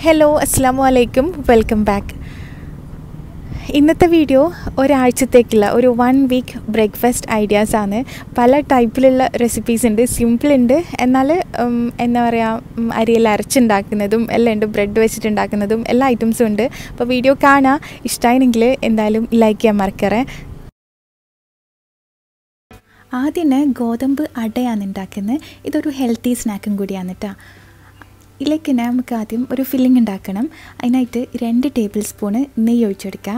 hello അസ്സാം വലൈക്കും welcome back ഇന്നത്തെ വീഡിയോ ഒരാഴ്ചത്തേക്കുള്ള ഒരു വൺ വീക്ക് ബ്രേക്ക്ഫാസ്റ്റ് ഐഡിയാസ് ആണ് പല ടൈപ്പിലുള്ള റെസിപ്പീസ് ഉണ്ട് സിമ്പിൾ ഉണ്ട് എന്നാൽ ഉം, എന്താ പറയുക ഉം, അരിയെല്ലാം അരച്ചുണ്ടാക്കുന്നതും എല്ലാം ഉണ്ട് ബ്രെഡ് വെച്ചിട്ടുണ്ടാക്കുന്നതും എല്ലാ ഐറ്റംസും ഉണ്ട് അപ്പോൾ വീഡിയോ കാണാം ഇഷ്ടമായെങ്കിൽ എന്തായാലും ലൈക്ക് ചെയ്യാൻ മറക്കറേ ആദ്യം തന്നെ ഗോതമ്പ് അടയാണ് ഉണ്ടാക്കുന്നത് ഇതൊരു ഹെൽത്തി സ്നാക്കും കൂടിയാണ് കേട്ടോ ഇതിലേക്ക് തന്നെ നമുക്ക് ആദ്യം ഒരു ഫില്ലിംഗ് ഉണ്ടാക്കണം അതിനായിട്ട് രണ്ട് ടേബിൾ സ്പൂണ് നെയ്യ് ഒഴിച്ചെടുക്കുക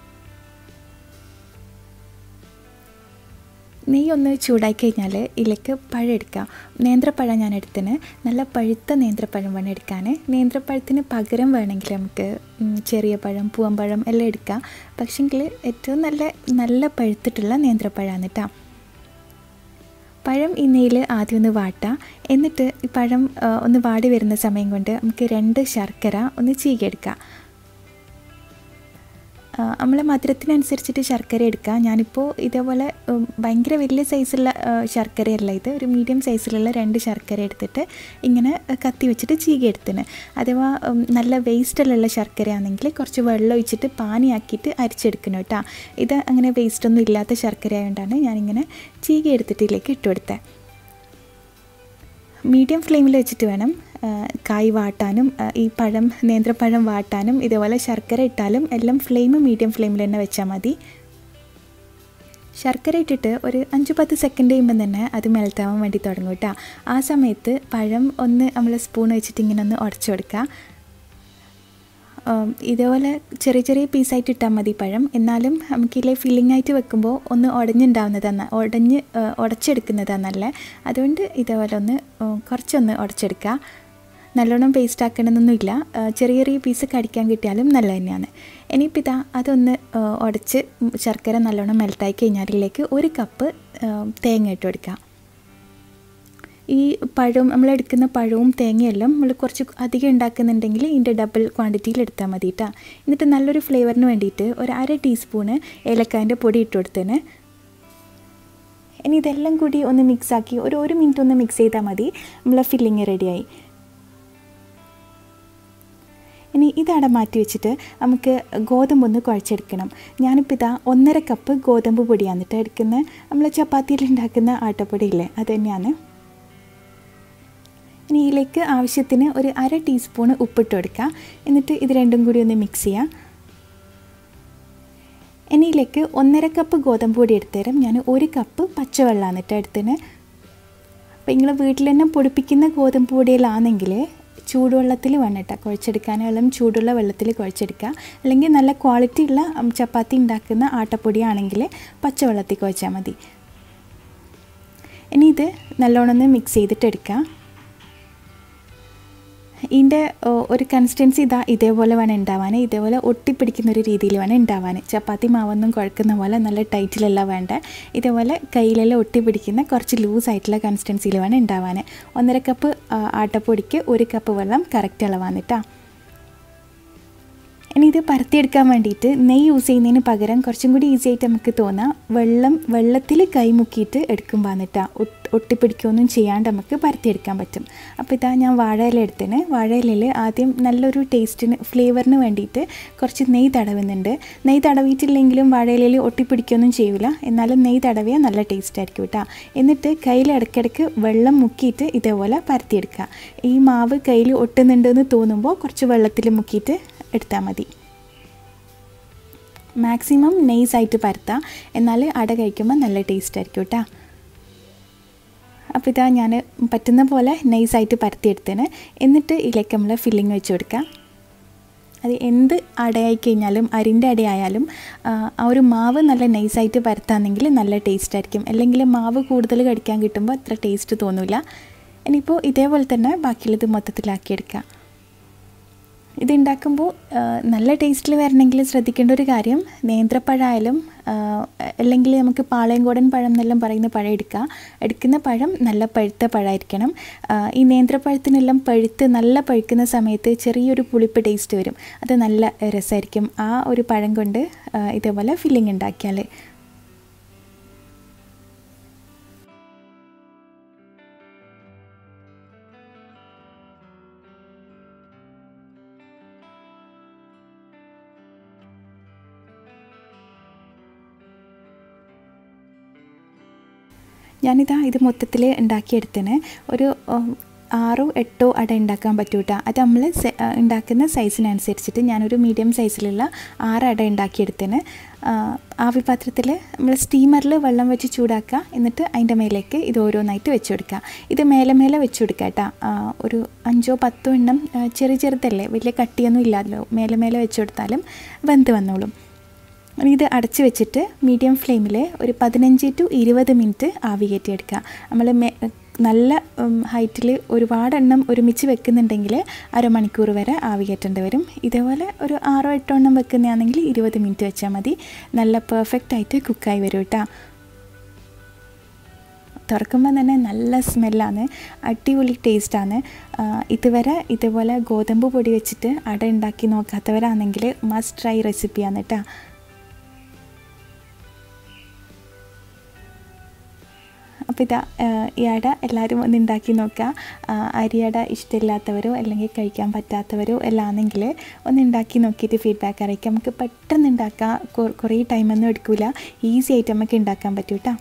നെയ്യ് ഒന്ന് ചൂടായി കഴിഞ്ഞാൽ ഇതിലേക്ക് പഴം എടുക്കാം നേന്ത്രപ്പഴം ഞാൻ എടുത്തിന് നല്ല പഴുത്ത നേന്ത്രപ്പഴം വേണം എടുക്കാൻ നേന്ത്രപ്പഴത്തിന് പകരം വേണമെങ്കിൽ നമുക്ക് ഉം, ചെറിയ പഴം പൂവമ്പഴം എല്ലാം എടുക്കാം പക്ഷെങ്കിൽ ഏറ്റവും നല്ല നല്ല പഴുത്തിട്ടുള്ള നേന്ത്രപ്പഴമാണ് കേട്ടോ പഴം ഈ നെയ്യിൽ ആദ്യം ഒന്ന് വാട്ടാം എന്നിട്ട് ഈ പഴം ആ, ഒന്ന് വാടി വരുന്ന സമയം കൊണ്ട് നമുക്ക് രണ്ട് ശർക്കര ഒന്ന് ചീകിയെടുക്കാം നമ്മളെ മധുരത്തിനനുസരിച്ചിട്ട് ശർക്കര എടുക്കാം ഞാനിപ്പോൾ ഇതേപോലെ ഉം, ഭയങ്കര വലിയ സൈസുള്ള ആ, ശർക്കരയല്ല ഇത് ഒരു മീഡിയം സൈസിലുള്ള രണ്ട് ശർക്കര എടുത്തിട്ട് ഇങ്ങനെ കത്തി വെച്ചിട്ട് ചീകി എടുത്തിന് അഥവാ ഉം, നല്ല വേസ്റ്റിലുള്ള ശർക്കരയാണെങ്കിൽ കുറച്ച് വെള്ളം ഒഴിച്ചിട്ട് പാനിയാക്കിയിട്ട് അരിച്ചെടുക്കണം കേട്ടോ ഇത് അങ്ങനെ വേസ്റ്റൊന്നും ഇല്ലാത്ത ശർക്കര ആയതുകൊണ്ടാണ് ഞാനിങ്ങനെ ചീകി എടുത്തിട്ട് ഇതിലേക്ക് ഇട്ട് കൊടുത്തത് മീഡിയം ഫ്ലെയിമിൽ വെച്ചിട്ട് വേണം ആ, കായ് വാട്ടാനും ആ, ഈ പഴം നേന്ത്രപ്പഴം വാട്ടാനും ഇതേപോലെ ശർക്കര ഇട്ടാലും എല്ലാം ഫ്ലെയിം മീഡിയം ഫ്ലെയിമിൽ തന്നെ വെച്ചാൽ മതി ശർക്കര ഇട്ടിട്ട് ഒരു അഞ്ച് പത്ത് സെക്കൻഡ് കഴിയുമ്പം തന്നെ അത് മെൽറ്റാവാൻ വേണ്ടി തുടങ്ങും കേട്ടോ ആ സമയത്ത് പഴം ഒന്ന് നമ്മൾ സ്പൂൺ വെച്ചിട്ട് ഇങ്ങനെ ഒന്ന് ഉടച്ചു കൊടുക്കുക ഉം, ഇതേപോലെ ചെറിയ ചെറിയ പീസായിട്ട് ഇട്ടാൽ മതി പഴം എന്നാലും നമുക്കിതിലെ ഫില്ലിംഗ് ആയിട്ട് വെക്കുമ്പോൾ ഒന്ന് ഉടഞ്ഞുണ്ടാവുന്നതാണ് ഉടഞ്ഞ് ഏഹ്, ഉടച്ചെടുക്കുന്നതാണ് നല്ലത് അതുകൊണ്ട് ഇതേപോലെ ഒന്ന് ഉം, കുറച്ചൊന്ന് ഉടച്ചെടുക്കുക നല്ലോണം പേസ്റ്റ് ആക്കണമെന്നൊന്നുമില്ല ഏഹ്, ചെറിയ ചെറിയ പീസ് കടിക്കാൻ കിട്ടിയാലും നല്ല തന്നെയാണ് ഇനിയിപ്പോൾ ഇതാ അതൊന്ന് ഏഹ്, ഉടച്ച് ശർക്കര നല്ലോണം മെൽട്ടായി കഴിഞ്ഞാൽ ഇതിലേക്ക് ഒരു കപ്പ് ഏഹ്, തേങ്ങ ഇട്ട് കൊടുക്കുക ഈ പഴവും നമ്മൾ എടുക്കുന്ന പഴവും തേങ്ങയെല്ലാം നമ്മൾ കുറച്ച് അധികം ഉണ്ടാക്കുന്നുണ്ടെങ്കിൽ ഇതിൻ്റെ ഡബിൾ ക്വാണ്ടിറ്റിയിൽ എടുത്താൽ മതി കേട്ടോ എന്നിട്ട് നല്ലൊരു ഫ്ലേവറിന് വേണ്ടിയിട്ട് ഒരു അര ടീസ്പൂണ് ഏലക്കായൻ്റെ പൊടി ഇട്ട് കൊടുത്തേന് ഇനി ഇതെല്ലാം കൂടി ഒന്ന് മിക്സാക്കി ഒരു ഒരു മിനിറ്റ് ഒന്ന് മിക്സ് ചെയ്താൽ മതി നമ്മളെ ഫില്ലിങ് റെഡിയായി ഇനി ഇതവിടെ മാറ്റി വെച്ചിട്ട് നമുക്ക് ഗോതമ്പ് ഒന്ന് കുഴച്ചെടുക്കണം ഞാനിപ്പോൾ ഇതാ ഒന്നര കപ്പ് ഗോതമ്പ് പൊടിയാണ് കേട്ടോ എടുക്കുന്നത് നമ്മൾ ചപ്പാത്തിയിൽ ഉണ്ടാക്കുന്ന ആട്ടപ്പൊടി ഇല്ലേ അത് തന്നെയാണ് ഇനി ഇതിലേക്ക് ആവശ്യത്തിന് ഒരു അര ടീസ്പൂണ് ഉപ്പിട്ട് കൊടുക്കുക എന്നിട്ട് ഇത് രണ്ടും കൂടി ഒന്ന് മിക്സ് ചെയ്യാം ഇനി ഇതിലേക്ക് ഒന്നര കപ്പ് ഗോതമ്പ് പൊടി എടുത്തരം ഞാൻ ഒരു കപ്പ് പച്ചവെള്ളമാണ് കേട്ടോ എടുത്തിന് അപ്പോൾ നിങ്ങൾ വീട്ടിൽ തന്നെ പൊടിപ്പിക്കുന്ന ഗോതമ്പ് പൊടിയിലാണെങ്കിൽ ചൂടുവെള്ളത്തിൽ വേണം കേട്ടോ കുഴച്ചെടുക്കാനെല്ലാം ചൂടുള്ള വെള്ളത്തിൽ കുഴച്ചെടുക്കുക അല്ലെങ്കിൽ നല്ല ക്വാളിറ്റി ഉള്ള ഉം, ചപ്പാത്തി ഉണ്ടാക്കുന്ന ആട്ടപ്പൊടിയാണെങ്കിൽ പച്ചവെള്ളത്തിൽ കുഴച്ചാൽ മതി ഇനി ഇത് നല്ലോണം ഒന്ന് മിക്സ് ചെയ്തിട്ട് എടുക്കാം ഇതിൻ്റെ ഒരു കൺസിസ്റ്റൻസി ഇതാ ഇതേപോലെ വേണം ഉണ്ടാവാൻ ഇതേപോലെ ഒട്ടിപ്പിടിക്കുന്ന ഒരു രീതിയിൽ വേണം ഉണ്ടാവാൻ ചപ്പാത്തി മാവൊന്നും കുഴക്കുന്ന പോലെ നല്ല ടൈറ്റിലല്ല വേണ്ട ഇതേപോലെ കയ്യിലെല്ലാം ഒട്ടിപ്പിടിക്കുന്ന കുറച്ച് ലൂസായിട്ടുള്ള കൺസിസ്റ്റൻസിയിൽ വേണം ഉണ്ടാവാൻ ഒന്നര കപ്പ് ആ, ആട്ടപ്പൊടിക്ക് ഒരു കപ്പ് വെള്ളം കറക്റ്റ് അളവാണ് കേട്ടോ ഇനി ഇത് പരത്തിയെടുക്കാൻ വേണ്ടിയിട്ട് നെയ്യ് യൂസ് ചെയ്യുന്നതിന് പകരം കുറച്ചും കൂടി ഈസി ആയിട്ട് നമുക്ക് തോന്നാം വെള്ളം വെള്ളത്തിൽ കൈ മുക്കിയിട്ട് എടുക്കുമ്പോൾ എന്നിട്ടാ ഒട്ടിപ്പിടിക്കുകയൊന്നും ചെയ്യാണ്ട് നമുക്ക് പരത്തിയെടുക്കാൻ പറ്റും അപ്പോൾ ഇതാ ഞാൻ വാഴയില എടുത്തിന് വാഴയിലയിൽ ആദ്യം നല്ലൊരു ടേസ്റ്റിന് ഫ്ലേവറിന് വേണ്ടിയിട്ട് കുറച്ച് നെയ്യ് തടവുന്നുണ്ട് നെയ്യ് തടവിയിട്ടില്ലെങ്കിലും വാഴയിലയിൽ ഒട്ടിപ്പിടിക്കുകയൊന്നും ചെയ്യില്ല എന്നാലും നെയ്യ് തടവിയാൽ നല്ല ടേസ്റ്റ് ആയിരിക്കും കേട്ടോ എന്നിട്ട് കയ്യിൽ ഇടയ്ക്കിടയ്ക്ക് വെള്ളം മുക്കിയിട്ട് ഇതേപോലെ പരത്തിയെടുക്കുക ഈ മാവ് കയ്യിൽ ഒട്ടുന്നുണ്ടെന്ന് തോന്നുമ്പോൾ കുറച്ച് വെള്ളത്തിൽ മുക്കിയിട്ട് എടുത്താൽ മതി മാക്സിമം നെയ്സായിട്ട് പരത്താം എന്നാൽ അട കഴിക്കുമ്പോൾ നല്ല ടേസ്റ്റ് ആയിരിക്കും കേട്ടോ അപ്പോൾ ഇതാ ഞാൻ പറ്റുന്ന പോലെ നൈസായിട്ട് പരത്തിയെടുത്തേന് എന്നിട്ട് ഇതിലേക്ക് നമ്മൾ ഫില്ലിങ് വെച്ച് കൊടുക്കാം അത് എന്ത് അടയായി കഴിഞ്ഞാലും അരിൻ്റെ അടയായാലും ആ ആ ഒരു മാവ് നല്ല നൈസായിട്ട് പരത്താണെങ്കിൽ നല്ല ടേസ്റ്റ് ആയിരിക്കും അല്ലെങ്കിൽ മാവ് കൂടുതൽ കടിക്കാൻ കിട്ടുമ്പോൾ അത്ര ടേസ്റ്റ് തോന്നില്ല ഇനിയിപ്പോൾ ഇതേപോലെ തന്നെ ബാക്കിയുള്ളത് മൊത്തത്തിലാക്കിയെടുക്കാം ഇത് ഉണ്ടാക്കുമ്പോൾ നല്ല ടേസ്റ്റിൽ വരണമെങ്കിൽ ശ്രദ്ധിക്കേണ്ട ഒരു കാര്യം നേന്ത്രപ്പഴമായാലും ആ, അല്ലെങ്കിൽ നമുക്ക് പാളയംകോടൻ പഴം എന്നെല്ലാം പറയുന്ന പഴം എടുക്കുക എടുക്കുന്ന പഴം നല്ല പഴുത്ത പഴമായിരിക്കണം ആ, ഈ നേന്ത്രപ്പഴത്തിനെല്ലാം പഴുത്ത് നല്ല പഴുക്കുന്ന സമയത്ത് ചെറിയൊരു പുളിപ്പ് ടേസ്റ്റ് വരും അത് നല്ല രസമായിരിക്കും ആ ഒരു പഴം കൊണ്ട് ആ, ഇതേപോലെ ഫില്ലിംഗ് ഉണ്ടാക്കിയാൽ ഞാനിതാ ഇത് മൊത്തത്തിൽ ഉണ്ടാക്കിയെടുത്തതിന് ഒരു ഉം, ആറോ എട്ടോ അട ഉണ്ടാക്കാൻ പറ്റൂട്ടാ അത് നമ്മൾ ഉണ്ടാക്കുന്ന സൈസിനനുസരിച്ചിട്ട് ഞാനൊരു മീഡിയം സൈസിലുള്ള ആറ് അട ഉണ്ടാക്കിയെടുത്തതിന് ആവി പാത്രത്തിൽ നമ്മൾ സ്റ്റീമറിൽ വെള്ളം വെച്ച് ചൂടാക്കുക എന്നിട്ട് അതിൻ്റെ മേലേക്ക് ഇത് ഓരോന്നായിട്ട് വെച്ച് കൊടുക്കുക ഇത് മേലെ മേലെ വെച്ച് കൊടുക്കുക കേട്ടോ ഒരു അഞ്ചോ പത്തോ എണ്ണം ആ, ചെറിയ ചെറുതല്ലേ വലിയ കട്ടിയൊന്നും ഇല്ലാതല്ലോ മേലെ മേലെ വെച്ച് കൊടുത്താലും വെന്ത് വന്നോളും ഇനി ഇത് അടച്ച് വെച്ചിട്ട് മീഡിയം ഫ്ലെയിമിൽ ഒരു പതിനഞ്ച് ടു ഇരുപത് മിനിറ്റ് ആവി കയറ്റിയെടുക്കുക നമ്മൾ മേ നല്ല ഹൈറ്റിൽ ഒരുപാട് എണ്ണം ഒരുമിച്ച് വെക്കുന്നുണ്ടെങ്കിൽ അരമണിക്കൂർ വരെ ആവി കയറ്റേണ്ടി വരും ഇതേപോലെ ഒരു ആറോ എട്ടോ എണ്ണം വെക്കുന്നതാണെങ്കിൽ ഇരുപത് മിനിറ്റ് വെച്ചാൽ മതി നല്ല പെർഫെക്റ്റ് ആയിട്ട് കുക്കായി വരും കേട്ടോ തുറക്കുമ്പോൾ തന്നെ നല്ല സ്മെല്ലാണ് അടിപൊളി ടേസ്റ്റാണ് ഇതുവരെ ഇതുപോലെ ഗോതമ്പ് പൊടി വെച്ചിട്ട് അട ഉണ്ടാക്കി നോക്കാത്തവരാണെങ്കിൽ മസ്റ്റ് ട്രൈ റെസിപ്പിയാണ് കേട്ടോ അപ്പോൾ ഇതാ ആ, ഈ അട എല്ലാവരും ഒന്ന് ഉണ്ടാക്കി നോക്കുക ആ, അരിയട ഇഷ്ടമില്ലാത്തവരോ അല്ലെങ്കിൽ കഴിക്കാൻ പറ്റാത്തവരോ എല്ലാം ആണെങ്കിൽ ഒന്ന് ഉണ്ടാക്കി നോക്കിയിട്ട് ഫീഡ്ബാക്ക് അറിയിക്കാം നമുക്ക് പെട്ടെന്ന് ഉണ്ടാക്കാം കൊ- കുറേ ടൈമൊന്നും എടുക്കില്ല ഈസി ആയിട്ട് നമുക്ക് ഉണ്ടാക്കാൻ പറ്റും കേട്ടോ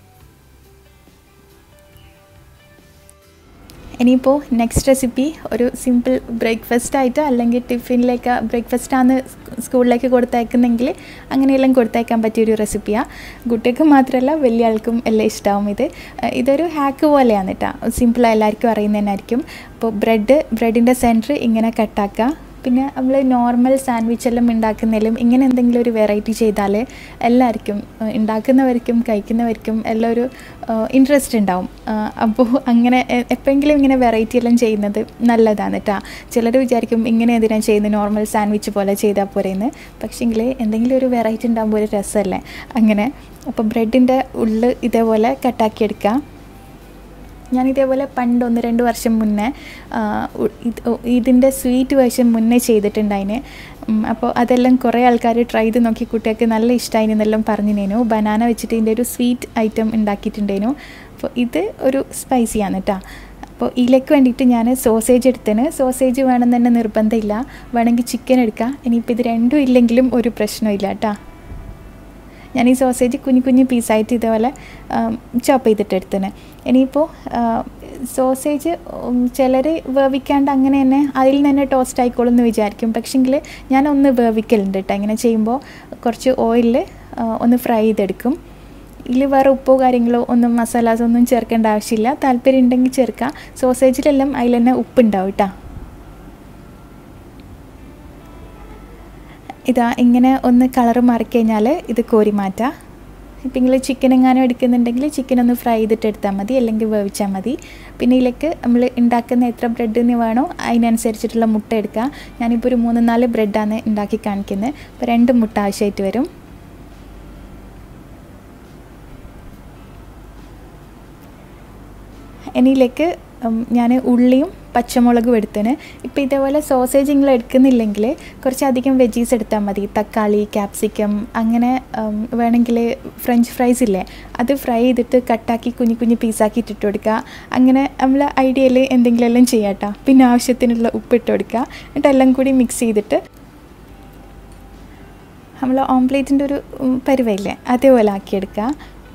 ഇനിയിപ്പോൾ നെക്സ്റ്റ് റെസിപ്പി ഒരു സിമ്പിൾ ബ്രേക്ക്ഫാസ്റ്റ് ആയിട്ട് അല്ലെങ്കിൽ ടിഫിനിലേക്ക് ബ്രേക്ക്ഫാസ്റ്റാണ് സ്കൂളിലേക്ക് കൊടുത്തയക്കുന്നെങ്കിൽ അങ്ങനെയെല്ലാം കൊടുത്തയക്കാൻ പറ്റിയൊരു റെസിപ്പിയാണ് കുട്ടികൾക്ക് മാത്രമല്ല വലിയ ആൾക്കും എല്ലാം ഇഷ്ടമാവും ഇത് ഏഹ് ഇതൊരു ഹാക്ക് പോലെയാണ് കേട്ടോ സിമ്പിളായി എല്ലാവർക്കും അറിയുന്നതന്നായിരിക്കും അപ്പോൾ ബ്രെഡ് ബ്രെഡിൻ്റെ സെൻറ്റർ ഇങ്ങനെ കട്ടാക്കുക പിന്നെ നമ്മൾ നോർമൽ സാൻഡ്വിച്ച് എല്ലാം ഉണ്ടാക്കുന്നതിലും ഇങ്ങനെ എന്തെങ്കിലും ഒരു വെറൈറ്റി ചെയ്താൽ എല്ലാവർക്കും ഏഹ് ഉണ്ടാക്കുന്നവർക്കും കഴിക്കുന്നവർക്കും എല്ലാം ഒരു ഇൻട്രസ്റ്റ് ഉണ്ടാവും ഏഹ് അപ്പോൾ അങ്ങനെ എ- എപ്പോഴെങ്കിലും ഇങ്ങനെ വെറൈറ്റി എല്ലാം ചെയ്യുന്നത് നല്ലതാണ് കേട്ടോ ചിലർ വിചാരിക്കും ഇങ്ങനെ എന്തിനാണ് ചെയ്യുന്നത് നോർമൽ സാൻഡ്വിച്ച് പോലെ ചെയ്താൽ പോരെയെന്ന് പക്ഷേങ്കിൽ എന്തെങ്കിലും ഒരു വെറൈറ്റി ഉണ്ടാകുമ്പോൾ ഒരു രസമല്ലേ അങ്ങനെ അപ്പോൾ ബ്രെഡിൻ്റെ ഉള്ളിൽ ഇതേപോലെ കട്ടാക്കിയെടുക്കുക ഞാൻ ഇതേപോലെ പണ്ട് ഒന്ന് രണ്ട് വർഷം മുന്നേ ആ, ഉ- ഇത് ഒ- ഇതിൻ്റെ സ്വീറ്റ് വേർഷൻ മുന്നേ ചെയ്തിട്ടുണ്ടായിന് ഉം, അപ്പോൾ അതെല്ലാം കുറേ ആൾക്കാർ ട്രൈ ചെയ്ത് നോക്കി കുട്ടികൾക്ക് നല്ല ഇഷ്ടമായി എന്നെല്ലാം പറഞ്ഞിനേനു ബനാന വെച്ചിട്ട് ഇതിൻ്റെ ഒരു സ്വീറ്റ് ഐറ്റം ഉണ്ടാക്കിയിട്ടുണ്ടേനു അപ്പോൾ ഇത് ഒരു സ്പൈസിയാണ് കേട്ടോ അപ്പോൾ ഇതിലേക്ക് വേണ്ടിയിട്ട് ഞാൻ സോസേജ് എടുത്തതിന് സോസേജ് വേണമെന്ന് തന്നെ നിർബന്ധമില്ല വേണമെങ്കിൽ ചിക്കൻ എടുക്കാം ഇനിയിപ്പോൾ ഇത് രണ്ടും ഇല്ലെങ്കിലും ഒരു പ്രശ്നമില്ല കേട്ടോ ഞാൻ ഈ സോസേജ് കുഞ്ഞു കുഞ്ഞു പീസായിട്ട് ഇതേപോലെ ചോപ്പ് ചെയ്തിട്ട് എടുത്തിന് ഇനിയിപ്പോൾ സോസേജ് ചിലർ വേവിക്കാണ്ട് അങ്ങനെ തന്നെ അതിൽ നിന്ന് തന്നെ ടോസ്റ്റ് ആയിക്കോളും എന്ന് വിചാരിക്കും പക്ഷെങ്കിൽ ഞാൻ ഒന്ന് വേവിക്കലുണ്ട് കേട്ടോ ഇങ്ങനെ ചെയ്യുമ്പോൾ കുറച്ച് ഓയിലിൽ ഒന്ന് ഫ്രൈ ചെയ്തെടുക്കും ഇതിൽ വേറെ ഉപ്പോ കാര്യങ്ങളോ ഒന്നും മസാലാസ് ഒന്നും ചേർക്കേണ്ട ആവശ്യമില്ല താല്പര്യം ഉണ്ടെങ്കിൽ ചേർക്കാം സോസേജിലെല്ലാം അതിൽ തന്നെ ഉപ്പുണ്ടാവും കേട്ടോ ഇതാ ഇങ്ങനെ ഒന്ന് കളർ മാറിക്കഴിഞ്ഞാൽ ഇത് കോരി മാറ്റാം ഇപ്പം നിങ്ങൾ ചിക്കൻ എങ്ങാനും എടുക്കുന്നുണ്ടെങ്കിൽ ചിക്കൻ ഒന്ന് ഫ്രൈ ചെയ്തിട്ട് എടുത്താൽ മതി അല്ലെങ്കിൽ വേവിച്ചാൽ മതി പിന്നെ ഇതിലേക്ക് നമ്മൾ ഉണ്ടാക്കുന്ന എത്ര ബ്രെഡിന് വേണോ അതിനനുസരിച്ചിട്ടുള്ള മുട്ട എടുക്കുക ഞാനിപ്പോൾ ഒരു മൂന്ന് നാല് ബ്രെഡാണ് ഉണ്ടാക്കി കാണിക്കുന്നത് അപ്പോൾ രണ്ട് മുട്ട ആവശ്യമായിട്ട് വരും ഇനിയിലേക്ക് ഞാൻ ഉള്ളിയും പച്ചമുളകും എടുത്തതിന് ഇപ്പോൾ ഇതേപോലെ സോസേജ് നിങ്ങൾ എടുക്കുന്നില്ലെങ്കിൽ കുറച്ചധികം വെജീസ് എടുത്താൽ മതി തക്കാളി ക്യാപ്സിക്കം അങ്ങനെ ഉം, വേണമെങ്കിൽ ഫ്രഞ്ച് ഫ്രൈസ് ഇല്ലേ അത് ഫ്രൈ ചെയ്തിട്ട് കട്ടാക്കി കുഞ്ഞു കുഞ്ഞു പീസാക്കി ഇട്ടിട്ട് കൊടുക്കുക അങ്ങനെ നമ്മൾ ഐഡിയയിൽ എന്തെങ്കിലും എല്ലാം ചെയ്യാം കേട്ടോ പിന്നെ ആവശ്യത്തിനുള്ള ഉപ്പിട്ട് കൊടുക്കുക എന്നിട്ട് എല്ലാം കൂടി മിക്സ് ചെയ്തിട്ട് നമ്മൾ ഓംപ്ലേറ്റിൻ്റെ ഒരു ഉം, പരുവയില്ലേ അതേപോലെ ആക്കിയെടുക്കുക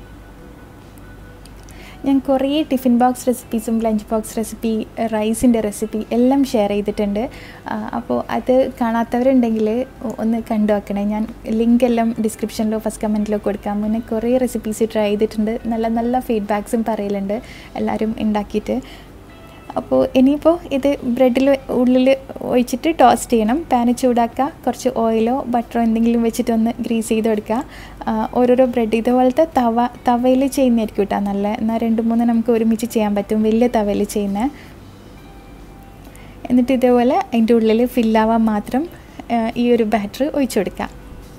ഞാൻ കുറേ ടിഫിൻ ബോക്സ് റെസിപ്പീസും ലഞ്ച് ബോക്സ് റെസിപ്പി റൈസിൻ്റെ റെസിപ്പി എല്ലാം ഷെയർ ചെയ്തിട്ടുണ്ട് ആ, അപ്പോൾ അത് കാണാത്തവരുണ്ടെങ്കിൽ ഒന്ന് കണ്ടു വെക്കണേ ഞാൻ ലിങ്ക് എല്ലാം ഡിസ്ക്രിപ്ഷനിലോ ഫസ്റ്റ് കമൻറ്റിലോ കൊടുക്കാം മുന്നേ കുറേ റെസിപ്പീസ് ട്രൈ ചെയ്തിട്ടുണ്ട് നല്ല നല്ല ഫീഡ്ബാക്സും പറയലുണ്ട് എല്ലാവരും ഉണ്ടാക്കിയിട്ട് അപ്പോൾ ഇനിയിപ്പോൾ ഇത് ബ്രെഡിൽ ഉള്ളിൽ ഒഴിച്ചിട്ട് ടോസ്റ്റ് ചെയ്യണം പാന് ചൂടാക്കുക കുറച്ച് ഓയിലോ ബട്ടറോ എന്തെങ്കിലും വെച്ചിട്ട് ഒന്ന് ഗ്രീസ് ചെയ്ത് കൊടുക്കുക ആ, ഓരോരോ ബ്രെഡ് ഇതുപോലത്തെ തവ തവയിൽ ചെയ്യുന്നതായിരിക്കും കേട്ടോ നല്ല എന്നാൽ രണ്ട് മൂന്ന് നമുക്ക് ഒരുമിച്ച് ചെയ്യാൻ പറ്റും വലിയ തവയിൽ ചെയ്യുന്നത് എന്നിട്ട് ഇതേപോലെ അതിൻ്റെ ഉള്ളിൽ ഫില്ലാവാൻ മാത്രം ആ, ഈ ഒരു ബാറ്റർ ഒഴിച്ചു കൊടുക്കുക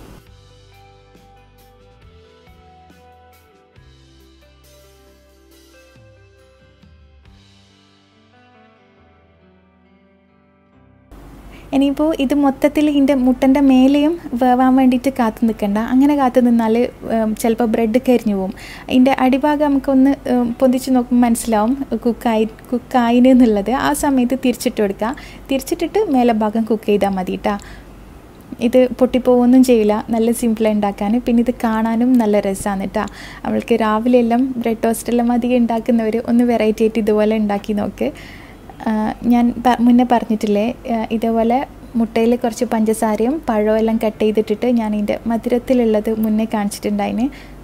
ഇനിയിപ്പോൾ ഇത് മൊത്തത്തിൽ ഇതിൻ്റെ മുട്ടൻ്റെ മേലെയും വേവാൻ വേണ്ടിയിട്ട് കാത്തു നിൽക്കണ്ട അങ്ങനെ കാത്തു നിന്നാൽ ചിലപ്പോൾ ബ്രെഡ് കരിഞ്ഞു പോകും അതിൻ്റെ അടിഭാഗം നമുക്കൊന്ന് ഉം, പൊന്തിച്ച് നോക്കുമ്പോൾ മനസ്സിലാവും കുക്കായി കുക്കായിന് എന്നുള്ളത് ആ സമയത്ത് തിരിച്ചിട്ട് കൊടുക്കുക തിരിച്ചിട്ടിട്ട് മേലെ ഭാഗം കുക്ക് ചെയ്താൽ മതി കേട്ടോ ഇത് പൊട്ടിപ്പോവൊന്നും ചെയ്യില്ല നല്ല സിമ്പിളായി ഉണ്ടാക്കാൻ പിന്നെ ഇത് കാണാനും നല്ല രസമാണ് കേട്ടോ നമ്മൾക്ക് രാവിലെ എല്ലാം ബ്രെഡ് ടോസ്റ്റ് എല്ലാം അധികം ഉണ്ടാക്കുന്നവർ ഒന്ന് വെറൈറ്റി ആയിട്ട് ഇതുപോലെ ഉണ്ടാക്കി നോക്ക് ആ, ഞാൻ പ- മുന്നേ പറഞ്ഞിട്ടില്ലേ ആ, ഇതേപോലെ മുട്ടയിൽ കുറച്ച് പഞ്ചസാരയും പഴവും എല്ലാം കട്ട് ചെയ്തിട്ടിട്ട് ഞാൻ ഇതിൻ്റെ മധുരത്തിലുള്ളത് മുന്നേ കാണിച്ചിട്ടുണ്ടായിന്